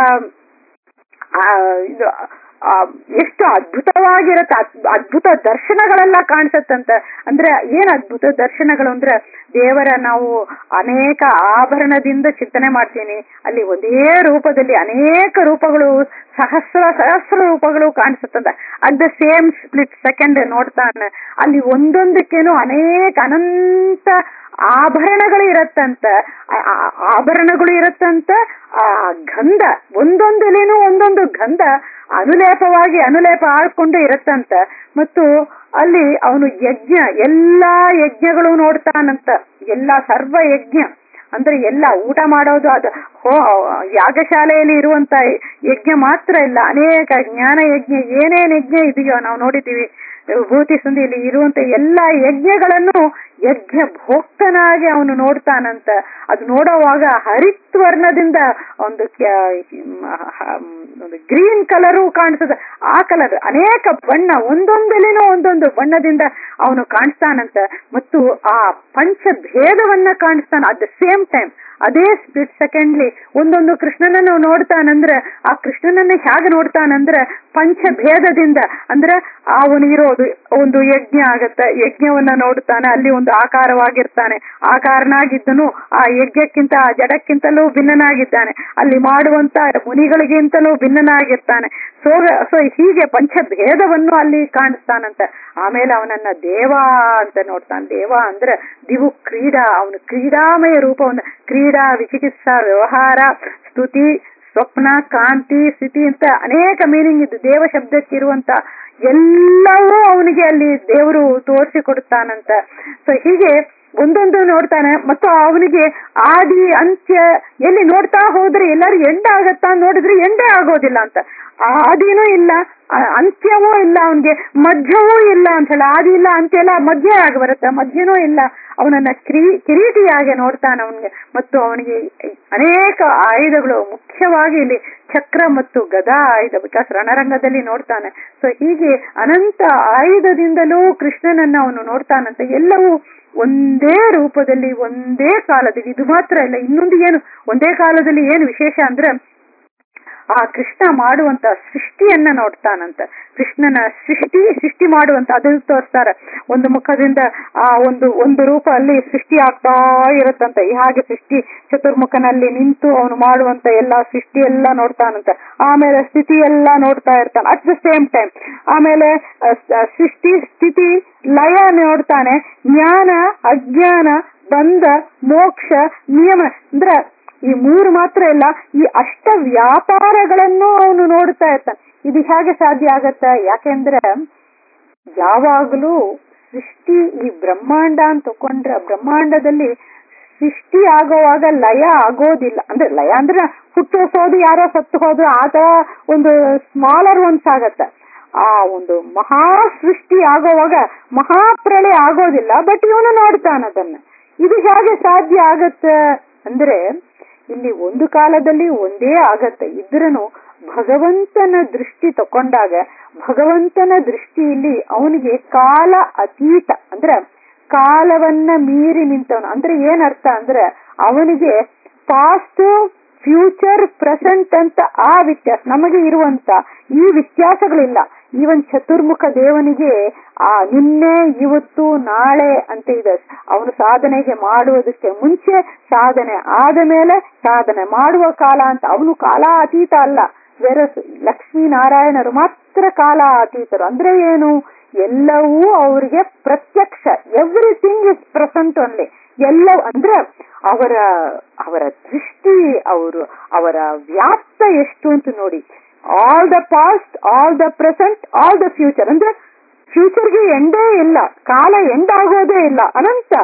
ಆ, ಇದು ಆ, ಎಷ್ಟು ಅದ್ಭುತವಾಗಿರತ್ತೆ ಅದ್- ಅದ್ಭುತ ದರ್ಶನಗಳೆಲ್ಲ ಕಾಣಿಸತ್ತಂತ ಅಂದ್ರೆ ಏನ್ ಅದ್ಭುತ ದರ್ಶನಗಳು ಅಂದ್ರೆ ದೇವರ ನಾವು ಅನೇಕ ಆಭರಣದಿಂದ ಚಿಂತನೆ ಮಾಡ್ತೀನಿ ಅಲ್ಲಿ ಒಂದೇ ರೂಪದಲ್ಲಿ ಅನೇಕ ರೂಪಗಳು ಸಹಸ್ರ ಸಹಸ್ರ ರೂಪಗಳು ಕಾಣಿಸುತ್ತಂತ at the same split second ನೋಡ್ತಾನೆ ಅಲ್ಲಿ ಒಂದೊಂದಕ್ಕೇನು ಅನೇಕ ಅನಂತ ಆಭರಣಗಳು ಇರತ್ತಂತ ಆ- ಆ- ಆಭರಣಗಳು ಇರತ್ತಂತ ಆ ಗಂಧ ಒಂದೊಂದಲೇನು ಒಂದೊಂದು ಗಂಧ ಅನುಲೇಪವಾಗಿ ಅನುಲೇಪ ಆಡ್ಕೊಂಡು ಇರತ್ತಂತ ಮತ್ತು ಅಲ್ಲಿ ಅವನು ಯಜ್ಞ ಎಲ್ಲಾ ಯಜ್ಞಗಳು ನೋಡ್ತಾನಂತ ಎಲ್ಲಾ ಸರ್ವ ಯಜ್ಞ ಅಂದ್ರೆ ಎಲ್ಲ ಊಟ ಮಾಡೋದು ಅದು ಹೋ ಯಾಗಶಾಲೆಯಲ್ಲಿ ಇರುವಂತ ಯಜ್ಞ ಮಾತ್ರ ಇಲ್ಲ ಅನೇಕ ಜ್ಞಾನ ಯಜ್ಞ ಏನೇನ್ ಯಜ್ಞ ಇದೆಯೋ ನಾವು ನೋಡಿದ್ದೀವಿ ವಿಭೂತಿ ಸಂಧಿಯಲ್ಲಿ ಇರುವಂತ ಎಲ್ಲಾ ಯಜ್ಞಗಳನ್ನು ಯಜ್ಞ ಭೋಕ್ತನಾಗಿ ಅವನು ನೋಡ್ತಾನಂತ ಅದು ನೋಡುವಾಗ ಹರಿತ್ವರ್ಣದಿಂದ ಒಂದು ಒಂದು ಗ್ರೀನ್ ಕಲರು ಕಾಣಿಸ್ತದೆ ಆ ಕಲರ್ ಅನೇಕ ಬಣ್ಣ ಒಂದೊಂದಲಿನೂ ಒಂದೊಂದು ಬಣ್ಣದಿಂದ ಅವನು ಕಾಣಿಸ್ತಾನಂತ ಮತ್ತು ಆ ಪಂಚ ಭೇದವನ್ನ ಕಾಣಿಸ್ತಾನ ಅಟ್ ದ ಸೇಮ್ ಟೈಮ್ ಅದೇ ಸ್ಪ್ಲಿಟ್ ಸೆಕೆಂಡ್ಲಿ ಒಂದೊಂದು ಕೃಷ್ಣನನ್ನು ನೋಡ್ತಾನಂದ್ರೆ ಆ ಕೃಷ್ಣನನ್ನ ಹೇಗೆ ನೋಡ್ತಾನಂದ್ರೆ ಪಂಚಭೇದದಿಂದ ಅಂದ್ರೆ ಅವನಿಗಿರೋದು ಒಂದು ಯಜ್ಞ ಆಗತ್ತೆ ಯಜ್ಞವನ್ನ ನೋಡ್ತಾನೆ ಅಲ್ಲಿ ಒಂದು ಆಕಾರವಾಗಿರ್ತಾನೆ ಆಕಾರನಾಗಿದ್ದನು ಆ ಯಜ್ಞಕ್ಕಿಂತ ಆ ಜಡಕ್ಕಿಂತಲೂ ಭಿನ್ನನಾಗಿದ್ದಾನೆ ಅಲ್ಲಿ ಮಾಡುವಂತ ಮುನಿಗಳಿಗಿಂತಲೂ ಭಿನ್ನನಾಗಿರ್ತಾನೆ ಸೊ ಸೊ ಹೀಗೆ ಪಂಚಭೇದವನ್ನು ಅಲ್ಲಿ ಕಾಣಿಸ್ತಾನಂತ ಆಮೇಲೆ ಅವನನ್ನ ದೇವ ಅಂತ ನೋಡ್ತಾನೆ ದೇವ ಅಂದ್ರೆ ದಿವು ಕ್ರೀಡಾ ಅವನು ಕ್ರೀಡಾಮಯ ರೂಪವನ್ನು ಕ್ರೀಡಾ ವಿಚಿಕಿತ್ಸಾ ವ್ಯವಹಾರ ಸ್ತುತಿ ಸ್ವಪ್ನ ಕಾಂತಿ ಸ್ಥಿತಿ ಅಂತ ಅನೇಕ ಮೀನಿಂಗ್ ಇದ್ದು ದೇವ ಶಬ್ದಕ್ಕಿರುವಂತ ಎಲ್ಲವೂ ಅವನಿಗೆ ಅಲ್ಲಿ ದೇವರು ತೋರಿಸಿ ಕೊಡ್ತಾನಂತ ಸೊ ಹೀಗೆ ಒಂದೊಂದು ನೋಡ್ತಾನೆ ಮತ್ತು ಅವನಿಗೆ ಆದಿ ಅಂತ್ಯ ಎಲ್ಲಿ ನೋಡ್ತಾ ಹೋದ್ರೆ ಎಲ್ಲರೂ ಎಂಡ ಆಗತ್ತಾ ನೋಡಿದ್ರೆ ಎಂಡೇ ಆಗೋದಿಲ್ಲ ಅಂತ ಆದಿನೂ ಇಲ್ಲ ಅಂತ್ಯವೂ ಇಲ್ಲ ಅವನಿಗೆ ಮಧ್ಯವೂ ಇಲ್ಲ ಅಂತ ಹೇಳಿ ಆದಿ ಇಲ್ಲ ಅಂತ್ಯ ಇಲ್ಲ ಮಧ್ಯ ಆಗಿ ಬರುತ್ತೆ ಮಧ್ಯನೂ ಇಲ್ಲ ಅವನನ್ನ ಕಿರೀ ಕಿರೀಟಿಯಾಗಿ ನೋಡ್ತಾನೆ ಅವನಿಗೆ ಮತ್ತು ಅವನಿಗೆ ಅನೇಕ ಆಯುಧಗಳು ಮುಖ್ಯವಾಗಿ ಇಲ್ಲಿ ಚಕ್ರ ಮತ್ತು ಗದಾ ಆಯುಧ ಬಿಕಾಸ್ ರಣರಂಗದಲ್ಲಿ ನೋಡ್ತಾನೆ ಸೊ ಹೀಗೆ ಅನಂತ ಆಯುಧದಿಂದಲೂ ಕೃಷ್ಣನನ್ನ ಅವನು ನೋಡ್ತಾನಂತ ಎಲ್ಲವೂ ಒಂದೇ ರೂಪದಲ್ಲಿ ಒಂದೇ ಕಾಲದಲ್ಲಿ ಇದು ಮಾತ್ರ ಇಲ್ಲ ಇನ್ನೊಂದು ಏನು ಒಂದೇ ಕಾಲದಲ್ಲಿ ಏನು ವಿಶೇಷ ಅಂದ್ರೆ ಆ ಕೃಷ್ಣ ಮಾಡುವಂತ ಸೃಷ್ಟಿಯನ್ನ ನೋಡ್ತಾನಂತ ಕೃಷ್ಣನ ಸೃಷ್ಟಿ ಸೃಷ್ಟಿ ಮಾಡುವಂತ ಅದನ್ನು ತೋರಿಸ್ತಾರೆ ಒಂದು ಮುಖದಿಂದ ಆ ಒಂದು ಒಂದು ರೂಪ ಅಲ್ಲಿ ಸೃಷ್ಟಿ ಆಗ್ತಾ ಇರುತ್ತಂತ ಹಾಗೆ ಸೃಷ್ಟಿ ಚತುರ್ಮುಖನಲ್ಲಿ ನಿಂತು ಅವನು ಮಾಡುವಂತ ಎಲ್ಲಾ ಸೃಷ್ಟಿ ಎಲ್ಲ ನೋಡ್ತಾನಂತ ಆಮೇಲೆ ಸ್ಥಿತಿ ಎಲ್ಲ ನೋಡ್ತಾ ಇರ್ತಾನೆ ಅಟ್ ದ ಸೇಮ್ ಟೈಮ್ ಆಮೇಲೆ ಸೃಷ್ಟಿ ಸ್ಥಿತಿ ಲಯ ನೋಡ್ತಾನೆ ಜ್ಞಾನ ಅಜ್ಞಾನ ಬಂಧ ಮೋಕ್ಷ ನಿಯಮ ಅಂದ್ರೆ ಈ ಮೂರು ಮಾತ್ರ ಇಲ್ಲ ಈ ಅಷ್ಟ ವ್ಯಾಪಾರಗಳನ್ನು ಅವನು ನೋಡ್ತಾ ಇರ್ತಾನೆ ಇದು ಹೇಗೆ ಸಾಧ್ಯ ಆಗತ್ತ ಯಾಕೆಂದ್ರೆ ಯಾವಾಗಲೂ ಸೃಷ್ಟಿ ಈ ಬ್ರಹ್ಮಾಂಡ ಅಂತ ತಕೊಂಡ್ರೆ ಬ್ರಹ್ಮಾಂಡದಲ್ಲಿ ಸೃಷ್ಟಿ ಆಗೋವಾಗ ಲಯ ಆಗೋದಿಲ್ಲ ಅಂದ್ರೆ ಲಯ ಅಂದ್ರೆ ಹುಟ್ಟಿಸೋದು ಯಾರೋ ಸತ್ತು ಹೋದ್ರು ಆತ ಒಂದು ಸ್ಮಾಲರ್ ಒನ್ಸ್ ಆಗತ್ತ ಆ ಒಂದು ಮಹಾ ಸೃಷ್ಟಿ ಆಗೋವಾಗ ಮಹಾಪ್ರಳಯ ಆಗೋದಿಲ್ಲ ಬಟ್ ಇವನು ನೋಡ್ತಾನ ಅದನ್ನ ಇದು ಹೇಗೆ ಸಾಧ್ಯ ಆಗತ್ತ ಅಂದ್ರೆ ಇಲ್ಲಿ ಒಂದು ಕಾಲದಲ್ಲಿ ಒಂದೇ ಆಗತ್ತೆ ಇದ್ರನು ಭಗವಂತನ ದೃಷ್ಟಿ ತಕೊಂಡಾಗ ಭಗವಂತನ ದೃಷ್ಟಿಯಲ್ಲಿ ಅವನಿಗೆ ಕಾಲ ಅತೀತ ಅಂದ್ರೆ ಕಾಲವನ್ನ ಮೀರಿ ನಿಂತವನು ಅಂದ್ರೆ ಏನರ್ಥ ಅಂದ್ರೆ ಅವನಿಗೆ ಪಾಸ್ಟ್ ಫ್ಯೂಚರ್ ಪ್ರೆಸೆಂಟ್ ಅಂತ ಆ ವ್ಯತ್ಯಾಸ ನಮಗೆ ಇರುವಂತ ಈ ವ್ಯತ್ಯಾಸಗಳಿಲ್ಲ ಈವನ್ ಚತುರ್ಮುಖ ದೇವನಿಗೆ ಆ ನಿನ್ನೆ ಇವತ್ತು ನಾಳೆ ಅಂತ ಇದೆ ಅವನು ಸಾಧನೆಗೆ ಮಾಡುವುದಕ್ಕೆ ಮುಂಚೆ ಸಾಧನೆ ಆದ ಮೇಲೆ ಸಾಧನೆ ಮಾಡುವ ಕಾಲ ಅಂತ ಅವನು ಕಾಲ ಅತೀತ ಅಲ್ಲ ವೆರಸ್ ಲಕ್ಷ್ಮೀನಾರಾಯಣರು ಮಾತ್ರ ಕಾಲ ಅತೀತರು ಅಂದ್ರೆ ಏನು ಎಲ್ಲವೂ ಅವರಿಗೆ ಪ್ರತ್ಯಕ್ಷ ಎವ್ರಿಥಿಂಗ್ ಇಸ್ ಪ್ರೆಸೆಂಟ್ ಓನ್ಲಿ ಎಲ್ಲ ಅಂದ್ರೆ ಅವರ ಅವರ ದೃಷ್ಟಿ ಅವರು ಅವರ ವ್ಯಾಪ್ತ ಎಷ್ಟು ಅಂತ ನೋಡಿ all the past all the present all the future ಅಂದ್ರೆ ಫ್ಯೂಚರ್ಗೆ ಎಂಡೇ ಇಲ್ಲ ಕಾಲ ಎಂಡ್ ಆಗೋದೇ ಇಲ್ಲ ಅನಂತ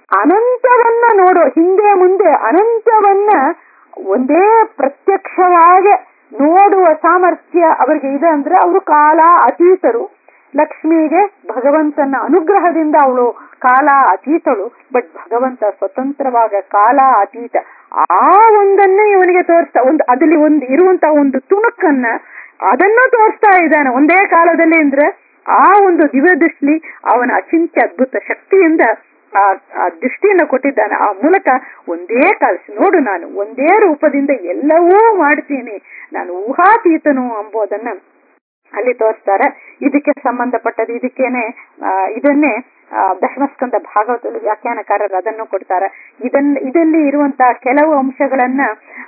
ಅನಂತವನ್ನ ನೋಡೋ ಹಿಂದೆ ಮುಂದೆ ಅನಂತವನ್ನ ಒಂದೇ ಪ್ರತ್ಯಕ್ಷವಾಗಿ ನೋಡುವ ಸಾಮರ್ಥ್ಯ ಅವರಿಗೆ ಇದೆ ಅಂದ್ರೆ ಅವರು ಕಾಲ ಅತೀತರು ಲಕ್ಷ್ಮಿಗೆ ಭಗವಂತನ ಅನುಗ್ರಹದಿಂದ ಅವಳು ಕಾಲ ಅತೀತಳು ಬಟ್ ಭಗವಂತ ಸ್ವತಂತ್ರವಾಗ ಕಾಲ ಅತೀತ ಆ ಒಂದನ್ನೇ ಇವನಿಗೆ ತೋರಿಸ್ತಾ ಒಂದು ಅದಲ್ಲಿ ಒಂದು ಇರುವಂತ ಒಂದು ತುಣುಕನ್ನ ಅದನ್ನ ತೋರಿಸ್ತಾ ಇದ್ದಾನೆ ಒಂದೇ ಕಾಲದಲ್ಲಿ ಅಂದ್ರೆ ಆ ಒಂದು ದಿವ್ಯ ದೃಷ್ಟಿ ಅವನ ಅಚಿಂತ್ಯ ಅದ್ಭುತ ಶಕ್ತಿಯಿಂದ ಆ ಆ ದೃಷ್ಟಿಯನ್ನ ಕೊಟ್ಟಿದ್ದಾನೆ ಆ ಮೂಲಕ ಒಂದೇ ಕಾಲಿಸಿ ನೋಡು ನಾನು ಒಂದೇ ರೂಪದಿಂದ ಎಲ್ಲವೂ ಮಾಡ್ತೀನಿ ನಾನು ಊಹಾತೀತನು ಎಂಬುದನ್ನ ಅಲ್ಲಿ ತೋರಿಸ್ತಾರೆ ಇದಕ್ಕೆ ಸಂಬಂಧಪಟ್ಟದ್ದು ಇದಕ್ಕೇನೆ ಇದನ್ನೇ ದಶಮಸ್ಕಂದ ಭಾಗವತದಲ್ಲಿ ವ್ಯಾಖ್ಯಾನಕಾರರು ಅದನ್ನು ಕೊಡ್ತಾರೆ ಇದನ್ನ ಇದರಲ್ಲಿ ಇರುವಂತಹ ಕೆಲವು ಅಂಶಗಳನ್ನ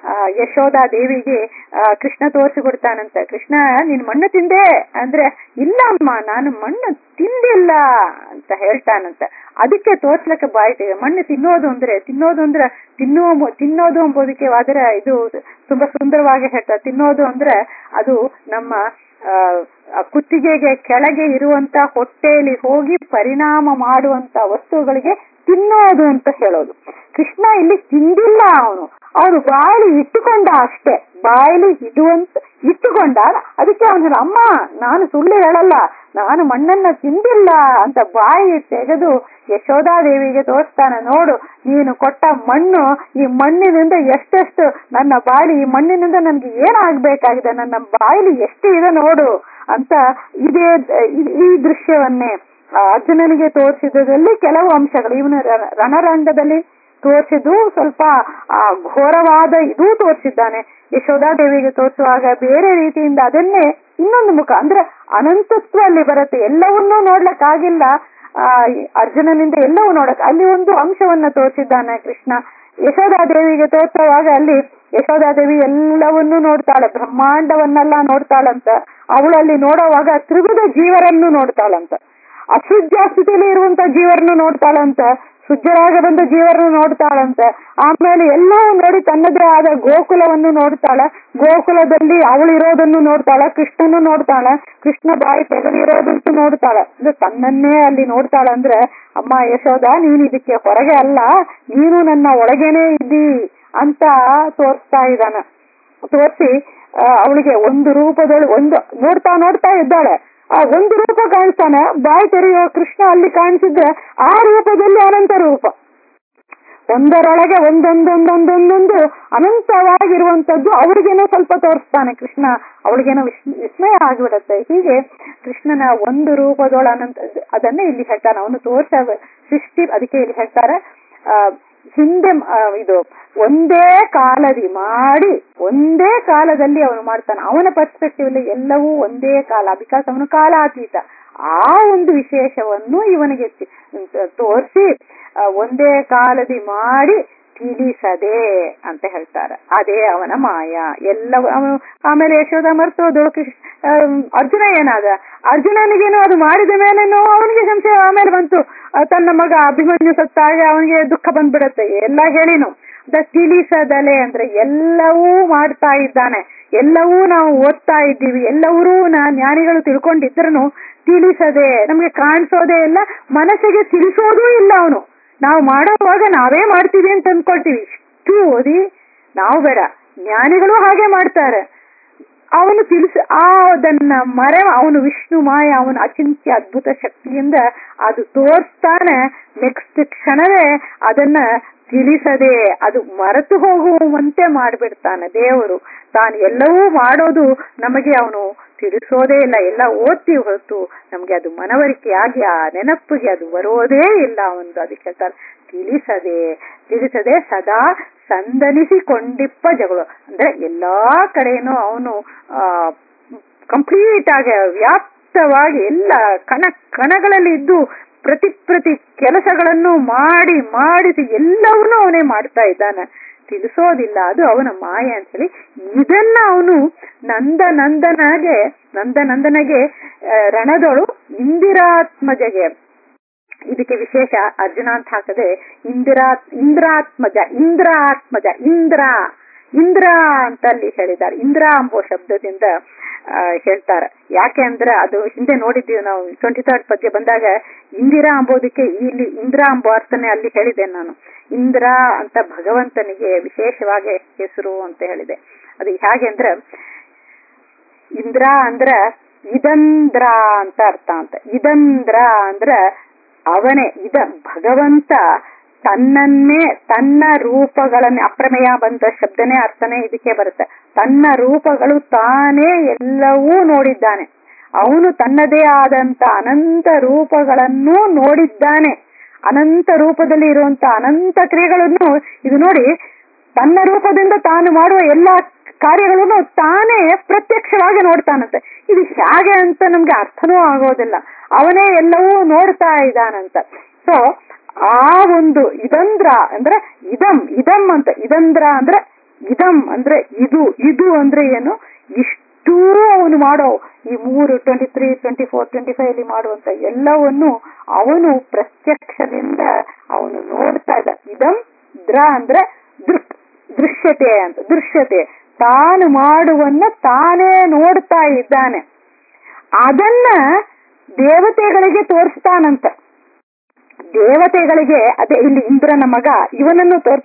ಯಶೋಧ ದೇವಿಗೆ ಕೃಷ್ಣ ತೋರಿಸಿಕೊಡ್ತಾನಂತ ಕೃಷ್ಣ ನೀನ್ ಮಣ್ಣು ತಿಂದೆ ಅಂದ್ರೆ ಇಲ್ಲ ಅಮ್ಮ ನಾನು ಮಣ್ಣು ತಿಂದಿಲ್ಲ ಅಂತ ಹೇಳ್ತಾನಂತ ಅದಕ್ಕೆ ತೋರ್ಸ್ಲಿಕ್ಕೆ ಬಾಯ್ತೇವೆ ಮಣ್ಣು ತಿನ್ನೋದು ಅಂದ್ರೆ ತಿನ್ನೋದು ಅಂದ್ರೆ ತಿನ್ನುವ ತಿನ್ನೋದು ಎಂಬುದಕ್ಕೆ ಅದರ ಇದು ತುಂಬಾ ಸುಂದರವಾಗಿ ಹೇಳ್ತಾರೆ ತಿನ್ನೋದು ಅಂದ್ರೆ ಅದು ನಮ್ಮ ಕುತ್ತಿಗೆಗೆ ಕೆಳಗೆ ಇರುವಂತ ಹೊಟ್ಟೆಯಲ್ಲಿ ಹೋಗಿ ಪರಿಣಾಮ ಮಾಡುವಂತ ವಸ್ತುಗಳಿಗೆ ತಿನ್ನೋದು ಅಂತ ಹೇಳೋದು ಕೃಷ್ಣ ಇಲ್ಲಿ ತಿಂದಿಲ್ಲ ಅವನು ಅವನು ಬಾಯಿ ಇಟ್ಟುಕೊಂಡ ಅಷ್ಟೇ ಬಾಯಲ್ಲಿ ಇಡುವಂತ ಇಟ್ಟುಕೊಂಡ ಅದಕ್ಕೆ ಅವನು ಅಮ್ಮ ನಾನು ಸುಳ್ಳು ಹೇಳಲ್ಲ ನಾನು ಮಣ್ಣನ್ನ ತಿಂದಿಲ್ಲ ಅಂತ ಬಾಯಿ ತೆಗೆದು ಯಶೋಧಾದೇವಿಗೆ ತೋರಿಸ್ತಾನೆ ನೋಡು ನೀನು ಕೊಟ್ಟ ಮಣ್ಣು ಈ ಮಣ್ಣಿನಿಂದ ಎಷ್ಟೆಷ್ಟು ನನ್ನ ಬಾಯಿ ಈ ಮಣ್ಣಿನಿಂದ ನನ್ಗೆ ಏನಾಗ್ಬೇಕಾಗಿದೆ ನನ್ನ ಬಾಯಿಲಿ ಎಷ್ಟು ಇದೆ ನೋಡು ಅಂತ ಇದೇ ಈ ದೃಶ್ಯವನ್ನೇ ಅರ್ಜುನನಿಗೆ ತೋರಿಸಿದಲ್ಲಿ ಕೆಲವು ಅಂಶಗಳು ಇವನು ರಣರಂಗದಲ್ಲಿ ತೋರಿಸಿದ್ದು ಸ್ವಲ್ಪ ಆ ಘೋರವಾದ ಇದೂ ತೋರಿಸಿದ್ದಾನೆ ಯಶೋಧಾದೇವಿಗೆ ತೋರಿಸುವಾಗ ಬೇರೆ ರೀತಿಯಿಂದ ಅದನ್ನೇ ಇನ್ನೊಂದು ಮುಖ ಅಂದ್ರೆ ಅನಂತತ್ವ ಅಲ್ಲಿ ಬರುತ್ತೆ ಎಲ್ಲವನ್ನೂ ನೋಡ್ಲಕ್ಕಾಗಿಲ್ಲ ಆ ಅರ್ಜುನನಿಂದ ಎಲ್ಲವೂ ನೋಡಕ್ ಅಲ್ಲಿ ಒಂದು ಅಂಶವನ್ನ ತೋರಿಸಿದ್ದಾನೆ ಕೃಷ್ಣ ಯಶೋಧಾದೇವಿಗೆ ತೋರಿಸುವಾಗ ಅಲ್ಲಿ ಯಶೋಧಾದೇವಿ ಎಲ್ಲವನ್ನೂ ನೋಡ್ತಾಳೆ ಬ್ರಹ್ಮಾಂಡವನ್ನೆಲ್ಲ ನೋಡ್ತಾಳಂತ ಅವಳಲ್ಲಿ ನೋಡುವಾಗ ತ್ರಿವಿಧ ಜೀವರನ್ನು ನೋಡ್ತಾಳಂತ ಅಶುದ್ಧ ಸ್ಥಿತಿಯಲ್ಲಿ ಇರುವಂತ ಜೀವರನ್ನು ನೋಡ್ತಾಳಂತ ಶುದ್ಧರಾಗ ಬಂದ ಜೀವರನ್ನು ನೋಡ್ತಾಳಂತೆ ಆಮೇಲೆ ಎಲ್ಲವೂ ನೋಡಿ ತನ್ನದೇ ಆದ ಗೋಕುಲವನ್ನು ನೋಡ್ತಾಳೆ ಗೋಕುಲದಲ್ಲಿ ಅವಳಿರೋದನ್ನು ನೋಡ್ತಾಳೆ ಕೃಷ್ಣನು ನೋಡ್ತಾಳೆ ಕೃಷ್ಣ ಬಾಯಿ ತೆಗೆದಿರೋದಂತೂ ನೋಡ್ತಾಳೆ ಅಂದ್ರೆ ತನ್ನನ್ನೇ ಅಲ್ಲಿ ನೋಡ್ತಾಳೆ ಅಂದ್ರೆ ಅಮ್ಮ ಯಶೋದ ನೀನು ಇದಕ್ಕೆ ಹೊರಗೆ ಅಲ್ಲ ನೀನು ನನ್ನ ಒಳಗೇನೆ ಇದ್ದಿ ಅಂತ ತೋರಿಸ್ತಾ ಇದ್ದಾನೆ ತೋರಿಸಿ ಅವಳಿಗೆ ಒಂದು ರೂಪದಲ್ಲಿ ಒಂದು ನೋಡ್ತಾ ನೋಡ್ತಾ ಇದ್ದಾಳೆ ಆ ಒಂದು ರೂಪ ಕಾಣಿಸ್ತಾನೆ ಬಾಯಿ ತೆರೆಯೋ ಕೃಷ್ಣ ಅಲ್ಲಿ ಕಾಣಿಸಿದ್ರೆ ಆ ರೂಪದಲ್ಲಿ ಅನಂತ ರೂಪ ಒಂದರೊಳಗೆ ಒಂದೊಂದೊಂದೊಂದೊಂದೊಂದು ಅನಂತವಾಗಿರುವಂತದ್ದು ಅವಳಿಗೇನೋ ಸ್ವಲ್ಪ ತೋರಿಸ್ತಾನೆ ಕೃಷ್ಣ ಅವಳಿಗೇನೋ ವಿಸ್ಮಯ ಆಗಿಬಿಡತ್ತೆ ಹೀಗೆ ಕೃಷ್ಣನ ಒಂದು ರೂಪದೊಳ ಅನಂತ ಅದನ್ನೇ ಇಲ್ಲಿ ಹೇಳ್ತಾನೆ ಅವನು ತೋರ್ಸ ಸೃಷ್ಟಿ ಅದಕ್ಕೆ ಇಲ್ಲಿ ಹೇಳ್ತಾರೆ ಆ ಹಿಂದೆ ಇದು ಒಂದೇ ಕಾಲದಿ ಮಾಡಿ ಒಂದೇ ಕಾಲದಲ್ಲಿ ಅವನು ಮಾಡ್ತಾನೆ ಅವನ ಪರ್ಸ್ಪೆಕ್ಟಿವ್ ಅಲ್ಲಿ ಎಲ್ಲವೂ ಒಂದೇ ಕಾಲ ಬಿಕಾಸ್ ಅವನು ಕಾಲಾತೀತ ಆ ಒಂದು ವಿಶೇಷವನ್ನು ಇವನಿಗೆ ತೋರಿಸಿ ಒಂದೇ ಕಾಲದಿ ಮಾಡಿ ತಿಳಿಸದೆ ಅಂತ ಹೇಳ್ತಾರೆ ಅದೇ ಅವನ ಮಾಯ ಎಲ್ಲವೂ ಅವನು ಆಮೇಲೆ ಯಶೋಧ ಮರ್ತೋದು ಕೃಷ್ಣ ಅರ್ಜುನ ಏನಾದ ಅರ್ಜುನನಿಗೇನು ಅದು ಮಾಡಿದ ಮೇಲೇನೋ ಅವನಿಗೆ ಸಂಶಯ ಆಮೇಲೆ ಬಂತು ತನ್ನ ಮಗ ಅಭಿಮನ್ಯು ಸತ್ತಾಗ ಅವನಿಗೆ ದುಃಖ ಬಂದ್ಬಿಡತ್ತೆ ಎಲ್ಲ ಹೇಳಿನು ತಿಳಿಸದಲೆ ಅಂದ್ರೆ ಎಲ್ಲವೂ ಮಾಡ್ತಾ ಇದ್ದಾನೆ ಎಲ್ಲವೂ ನಾವು ಓದ್ತಾ ಇದ್ದೀವಿ ಎಲ್ಲವರೂ ನಾ ಜ್ಞಾನಿಗಳು ತಿಳ್ಕೊಂಡಿದ್ರು ತಿಳಿಸದೆ ನಮ್ಗೆ ಕಾಣಿಸೋದೇ ಇಲ್ಲ ಮನಸ್ಸಿಗೆ ತಿಳಿಸೋದೂ ಇಲ್ಲ ಅವನು ನಾವು ಮಾಡೋವಾಗ ನಾವೇ ಮಾಡ್ತೀವಿ ಅಂತ ಅಂದ್ಕೊಳ್ತೀವಿ ಇಷ್ಟು ಓದಿ ನಾವು ಬೇಡ ಜ್ಞಾನಿಗಳು ಹಾಗೆ ಮಾಡ್ತಾರೆ ಅವನು ತಿಳಿಸ ಆ ಅದನ್ನ ಮರೆ ಅವನು ವಿಷ್ಣು ಮಾಯ ಅವನ ಅಚಿಂತ್ಯ ಅದ್ಭುತ ಶಕ್ತಿಯಿಂದ ಅದು ತೋರಿಸ್ತಾನೆ ನೆಕ್ಸ್ಟ್ ಕ್ಷಣವೇ ಅದನ್ನ ತಿಳಿಸದೆ ಅದು ಮರೆತು ಹೋಗುವಂತೆ ಮಾಡ್ಬಿಡ್ತಾನೆ ದೇವರು ತಾನು ಎಲ್ಲವೂ ಮಾಡೋದು ನಮಗೆ ಅವನು ತಿಳಿಸೋದೇ ಇಲ್ಲ ಎಲ್ಲ ಓದ್ತೀವಿ ಹೊರತು ನಮ್ಗೆ ಅದು ಮನವರಿಕೆ ಆಗಿ ಆ ನೆನಪಿಗೆ ಅದು ಬರೋದೇ ಇಲ್ಲ ಅವನು ಅದಕ್ಕೆ ಹೇಳ್ತಾರೆ ತಿಳಿಸದೆ ತಿಳಿಸದೆ ಸದಾ ಸಂದನಿಸಿಕೊಂಡಿಪ್ಪ ಜಗಳು ಅಂದ್ರೆ ಎಲ್ಲಾ ಕಡೆನೂ ಅವನು ಆ ಕಂಪ್ಲೀಟ್ ಆಗಿ ವ್ಯಾಪ್ತವಾಗಿ ಎಲ್ಲ ಕಣ ಕಣಗಳಲ್ಲಿ ಇದ್ದು ಪ್ರತಿ ಪ್ರತಿ ಕೆಲಸಗಳನ್ನು ಮಾಡಿ ಮಾಡಿಸಿ ಎಲ್ಲವನ್ನೂ ಅವನೇ ಮಾಡ್ತಾ ಇದ್ದಾನೆ ತಿಳಿಸೋದಿಲ್ಲ ಅದು ಅವನ ಮಾಯ ಅಂತ ಹೇಳಿ ಇದನ್ನ ಅವನು ನಂದ ನಂದನಗೆ ನಂದ ನಂದನಗೆ ರಣದೊಳು ಇಂದಿರಾತ್ಮಜಗೆ ಇದಕ್ಕೆ ವಿಶೇಷ ಅರ್ಜುನ ಅಂತ ಹಾಕದೆ ಇಂದಿರಾ ಇಂದ್ರಾತ್ಮಜ ಇಂದ್ರ ಆತ್ಮಜ ಇಂದ್ರ ಇಂದ್ರ ಅಂತ ಅಲ್ಲಿ ಹೇಳಿದ್ದಾರೆ ಇಂದ್ರ ಎಂಬೋ ಶಬ್ದದಿಂದ ಹೇಳ್ತಾರೆ ಯಾಕೆ ಅಂದ್ರೆ ಅದು ಹಿಂದೆ ನೋಡಿದ್ದೀವಿ ನಾವು ಟ್ವೆಂಟಿ ಥರ್ಡ್ ಪದ್ಯ ಬಂದಾಗ ಇಂದಿರಾ ಅಂಬೋದಕ್ಕೆ ಇಲ್ಲಿ ಇಂದ್ರ ಎಂಬೋ ಅರ್ಥನೆ ಅಲ್ಲಿ ಹೇಳಿದೆ ನಾನು ಇಂದ್ರ ಅಂತ ಭಗವಂತನಿಗೆ ವಿಶೇಷವಾಗಿ ಹೆಸರು ಅಂತ ಹೇಳಿದೆ ಅದು ಹೇಗೆ ಅಂದ್ರೆ ಇಂದ್ರ ಅಂದ್ರ ಇದಂದ್ರ ಅಂತ ಅರ್ಥ ಅಂತ ಇದಂದ್ರ ಅಂದ್ರ ಅವನೇ ಇದ ಭಗವಂತ ತನ್ನನ್ನೇ ತನ್ನ ರೂಪಗಳನ್ನೇ ಅಪ್ರಮೇಯ ಬಂದ ಶಬ್ದನೇ ಅರ್ಥನೇ ಇದಕ್ಕೆ ಬರುತ್ತೆ ತನ್ನ ರೂಪಗಳು ತಾನೇ ಎಲ್ಲವೂ ನೋಡಿದ್ದಾನೆ ಅವನು ತನ್ನದೇ ಆದಂತ ಅನಂತ ರೂಪಗಳನ್ನು ನೋಡಿದ್ದಾನೆ ಅನಂತ ರೂಪದಲ್ಲಿ ಇರುವಂತ ಅನಂತ ಕ್ರಿಯೆಗಳನ್ನು ಇದು ನೋಡಿ ತನ್ನ ರೂಪದಿಂದ ತಾನು ಮಾಡುವ ಎಲ್ಲಾ ಕಾರ್ಯಗಳನ್ನು ತಾನೇ ಪ್ರತ್ಯಕ್ಷವಾಗಿ ನೋಡ್ತಾನಂತೆ ಇದು ಹೇಗೆ ಅಂತ ನಮ್ಗೆ ಅರ್ಥನೂ ಆಗೋದಿಲ್ಲ ಅವನೇ ಎಲ್ಲವೂ ನೋಡ್ತಾ ಇದ್ದಾನಂತ ಸೊ ಆ ಒಂದು ಇದಂದ್ರ ಅಂದ್ರೆ ಇದಂ ಇದಂ ಅಂತ ಇದಂದ್ರ ಅಂದ್ರೆ ಇದಂ ಅಂದ್ರೆ ಇದು ಇದು ಅಂದ್ರೆ ಏನು ಇಷ್ಟೂ ಅವನು ಮಾಡೋ ಈ ಮೂರು twenty three twenty four twenty five ಅಲ್ಲಿ ಮಾಡುವಂತ ಎಲ್ಲವನ್ನು ಅವನು ಪ್ರತ್ಯಕ್ಷದಿಂದ ಅವನು ನೋಡ್ತಾ ಇದ್ದ ಇದಂ ದ್ರ ಅಂದ್ರೆ ದೃಕ್ ದೃಶ್ಯತೆ ಅಂತ ದೃಶ್ಯತೆ ತಾನು ಮಾಡುವನ್ನ ತಾನೇ ನೋಡ್ತಾ ಇದ್ದಾನೆ ಅದನ್ನ ದೇವತೆಗಳಿಗೆ ತೋರಿಸ್ತಾನಂತ ದೇವತೆಗಳಿಗೆ ಅದೇ ಇಲ್ಲಿ ಇಂದ್ರನ ಮಗ ಇವನನ್ನು ತೋರ್ತಾನೆ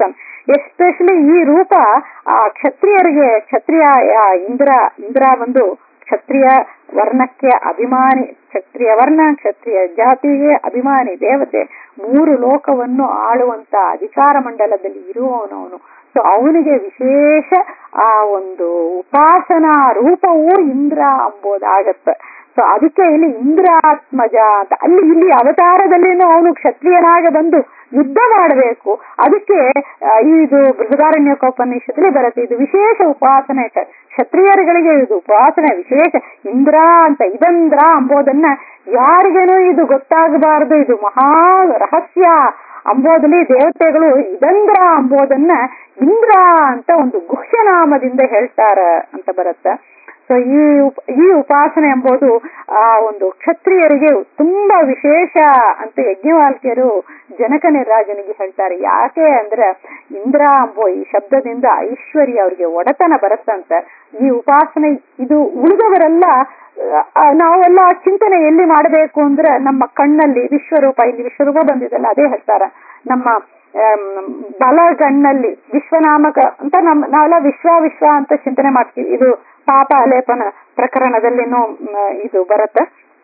ಎಸ್ಪೆಷಲಿ ಈ ರೂಪ ಆ ಕ್ಷತ್ರಿಯರಿಗೆ ಕ್ಷತ್ರಿಯ ಆ ಇಂದ್ರ ಇಂದ್ರ ಒಂದು ಕ್ಷತ್ರಿಯ ವರ್ಣಕ್ಕೆ ಅಭಿಮಾನಿ ಕ್ಷತ್ರಿಯ ವರ್ಣ ಕ್ಷತ್ರಿಯ ಜಾತಿಗೆ ಅಭಿಮಾನಿ ದೇವತೆ ಮೂರು ಲೋಕವನ್ನು ಆಳುವಂತ ಅಧಿಕಾರ ಮಂಡಲದಲ್ಲಿ ಇರುವವನವನು ಸೊ ಅವನಿಗೆ ವಿಶೇಷ ಆ ಒಂದು ಉಪಾಸನಾ ರೂಪವೂ ಇಂದ್ರ ಅಂಬೋದಾಗತ್ತೆ ಸೊ ಅದಕ್ಕೆ ಇಲ್ಲಿ ಇಂದ್ರಾತ್ಮಜ ಅಂತ ಅಲ್ಲಿ ಇಲ್ಲಿ ಅವತಾರದಲ್ಲಿನೂ ಅವನು ಕ್ಷತ್ರಿಯನಾಗ ಬಂದು ಯುದ್ಧ ಮಾಡಬೇಕು ಅದಕ್ಕೆ ಆ, ಇದು ಬೃಹದಾರಣ್ಯಕೋಪನಿಷತ್ತಲ್ಲಿ ಬರುತ್ತೆ ಇದು ವಿಶೇಷ ಉಪಾಸನೆ ಕ- ಕ್ಷತ್ರಿಯರುಗಳಿಗೆ ಇದು ಉಪಾಸನೆ ವಿಶೇಷ ಇಂದ್ರ ಅಂತ ಇದಂದ್ರ ಅಂಬೋದನ್ನ ಯಾರಿಗೇನೂ ಇದು ಗೊತ್ತಾಗಬಾರದು ಇದು ಮಹಾ ರಹಸ್ಯ ಅಂಬೋದಲ್ಲಿ ದೇವತೆಗಳು ಇದಂದ್ರ ಅಂಬೋದನ್ನ ಇಂದ್ರ ಅಂತ ಒಂದು ಗುಹ್ಯನಾಮದಿಂದ ಹೇಳ್ತಾರ ಅಂತ ಬರುತ್ತೆ ಸೊ ಈ ಉಪ- ಈ ಉಪಾಸನೆ ಎಂಬುದು ಆ ಒಂದು ಕ್ಷತ್ರಿಯರಿಗೆ ತುಂಬಾ ವಿಶೇಷ ಅಂತ ಯಜ್ಞವಾಲ್ಕಿಯರು ಜನಕ ರಾಜನಿಗೆ ಹೇಳ್ತಾರೆ ಯಾಕೆ ಅಂದ್ರೆ ಇಂದ್ರ ಎಂಬೋ ಈ ಶಬ್ದದಿಂದ ಐಶ್ವರ್ಯ ಅವರಿಗೆ ಒಡೆತನ ಬರುತ್ತಂತ ಈ ಉಪಾಸನೆ ಇದು ಉಳಿದವರೆಲ್ಲ ಆ, ನಾವೆಲ್ಲ ಚಿಂತನೆ ಎಲ್ಲಿ ಮಾಡಬೇಕು ಅಂದ್ರೆ ನಮ್ಮ ಕಣ್ಣಲ್ಲಿ ವಿಶ್ವರೂಪ ಇಲ್ಲಿ ವಿಶ್ವರೂಪ ಬಂದಿದೆಲ್ಲ ಅದೇ ಹೇಳ್ತಾರ ನಮ್ಮ ಆಮ್, ಬಲಗಣ್ಣಲ್ಲಿ ವಿಶ್ವನಾಮಕ ಅಂತ ನಮ್ ನಾವೆಲ್ಲ ವಿಶ್ವ ವಿಶ್ವ ಅಂತ ಚಿಂತನೆ ಮಾಡ್ತೀವಿ ಇದು ಪಾಪ ಅಲೇಪನ ಪ್ರಕರಣದಲ್ಲಿನೂ ಮ್, ಇದು ಬರುತ್ತೆ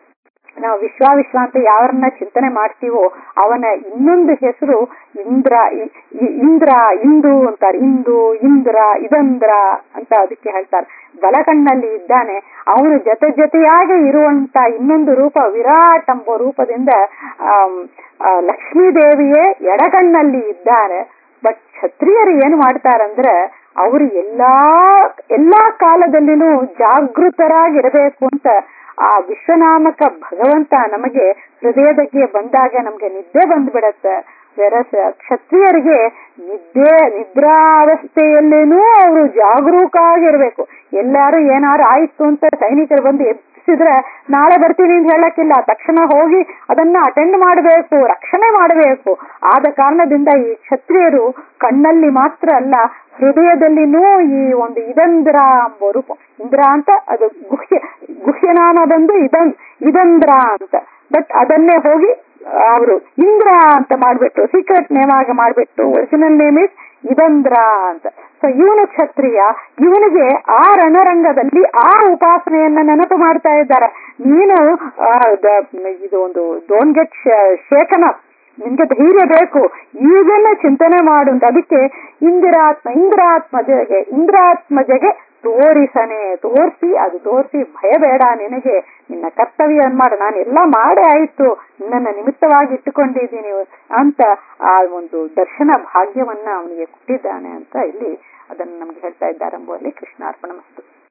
ನಾವು ವಿಶ್ವ ವಿಶ್ವ ಅಂತ ಯಾವರನ್ನ ಚಿಂತನೆ ಮಾಡ್ತೀವೋ ಅವನ ಇನ್ನೊಂದು ಹೆಸರು ಇಂದ್ರ ಇ- ಇ- ಇಂದ್ರ ಇಂದು ಅಂತಾರೆ ಇಂದು ಇಂದ್ರ ಇದಂದ್ರ ಅಂತ ಅದಕ್ಕೆ ಹೇಳ್ತಾರೆ ಬಲಗಣ್ಣಲ್ಲಿ ಇದ್ದಾನೆ ಅವನು ಜೊತೆ ಜೊತೆಯಾಗಿ ಇರುವಂತ ಇನ್ನೊಂದು ರೂಪ ವಿರಾಟ್ ಎಂಬ ರೂಪದಿಂದ ಆಮ್, ಆ, ಲಕ್ಷ್ಮೀ ದೇವಿಯೇ ಎಡಗಣ್ಣಲ್ಲಿ ಇದ್ದಾರೆ ಬಟ್ ಕ್ಷತ್ರಿಯರು ಏನ್ ಮಾಡ್ತಾರಂದ್ರೆ ಅವರು ಎಲ್ಲಾ ಎಲ್ಲಾ ಕಾಲದಲ್ಲಿನೂ ಜಾಗೃತರಾಗಿರಬೇಕು ಅಂತ ಆ ವಿಶ್ವನಾಮಕ ಭಗವಂತ ನಮಗೆ ಹೃದಯದಕ್ಕೆ ಬಂದಾಗ ನಮ್ಗೆ ನಿದ್ದೆ ಬಂದ್ಬಿಡತ್ತೆ ವೆರಸ್ ಕ್ಷತ್ರಿಯರಿಗೆ ನಿದ್ದೆ ನಿದ್ರಾವಸ್ಥೆಯಲ್ಲೇನೂ ಅವರು ಜಾಗರೂಕರಾಗಿರ್ಬೇಕು ಎಲ್ಲಾರು ಏನಾರು ಆಯ್ತು ಅಂತ ಸೈನಿಕರು ಬಂದು ಎಬ್ಬಿಸಿದ್ರೆ ನಾಳೆ ಬರ್ತೀನಿ ಅಂತ ಹೇಳಕ್ಕಿಲ್ಲ ತಕ್ಷಣ ಹೋಗಿ ಅದನ್ನ ಅಟೆಂಡ್ ಮಾಡಬೇಕು ರಕ್ಷಣೆ ಮಾಡಬೇಕು ಆದ ಕಾರಣದಿಂದ ಈ ಕ್ಷತ್ರಿಯರು ಕಣ್ಣಲ್ಲಿ ಮಾತ್ರ ಅಲ್ಲ ಹೃದಯದಲ್ಲಿನೂ ಈ ಒಂದು ಇದಂದ್ರ ಎಂಬ ರೂಪ ಇಂದ್ರ ಅಂತ ಅದು ಗುಹ್ಯ ಗುಹ್ಯನಾಮ ಬಂದು ಇದನ್ ಇದಂದ್ರ ಅಂತ ಬಟ್ ಅದನ್ನೇ ಹೋಗಿ ಅವರು ಇಂದ್ರ ಅಂತ ಮಾಡ್ಬಿಟ್ಟು ಸೀಕ್ರೆಟ್ ನೇಮ್ ಆಗಿ ಮಾಡ್ಬಿಟ್ಟು ಒರಿಜಿನಲ್ ನೇಮ್ ಇಸ್ ಇದಂದ್ರ ಅಂತ ಸೊ ಇವನು ಕ್ಷತ್ರಿಯ ಇವನಿಗೆ ಆ ರಣರಂಗದಲ್ಲಿ ಆ ಉಪಾಸನೆಯನ್ನ ನೆನಪು ಮಾಡ್ತಾ ಇದ್ದಾರೆ ನೀನು ಆ, ದ- ಇದು ಒಂದು ಡೋಂಟ್ ಗೆಟ್ ಶೇಕನ ನಿನ್ಗೆ ಧೈರ್ಯ ಬೇಕು ಈಗನ್ನ ಚಿಂತನೆ ಮಾಡು ಅಂತ ಅದಕ್ಕೆ ಇಂದಿರಾತ್ಮ ಇಂದ್ರಾತ್ಮಜಗೆ ಇಂದ್ರಾತ್ಮಜಗೆ ತೋರಿಸನೆ ತೋರಿಸಿ ಅದು ತೋರಿಸಿ ಭಯ ಬೇಡ ನಿನಗೆ ನಿನ್ನ ಕರ್ತವ್ಯ ಮಾಡು ನಾನು ಎಲ್ಲ ಮಾಡೇ ಆಯ್ತು ನಿನ್ನನ್ನ ನಿಮಿತ್ತವಾಗಿ ಇಟ್ಟುಕೊಂಡಿದ್ದೀನಿ ಅಂತ ಆ ಒಂದು ದರ್ಶನ ಭಾಗ್ಯವನ್ನ ಅವನಿಗೆ ಕೊಟ್ಟಿದ್ದಾನೆ ಅಂತ ಇಲ್ಲಿ ಅದನ್ನು ನಮ್ಗೆ ಹೇಳ್ತಾ ಇದ್ದಾರೆ ಎಂಬುವಲ್ಲಿ ಕೃಷ್ಣಾರ್ಪಣ ಮಸ್ತು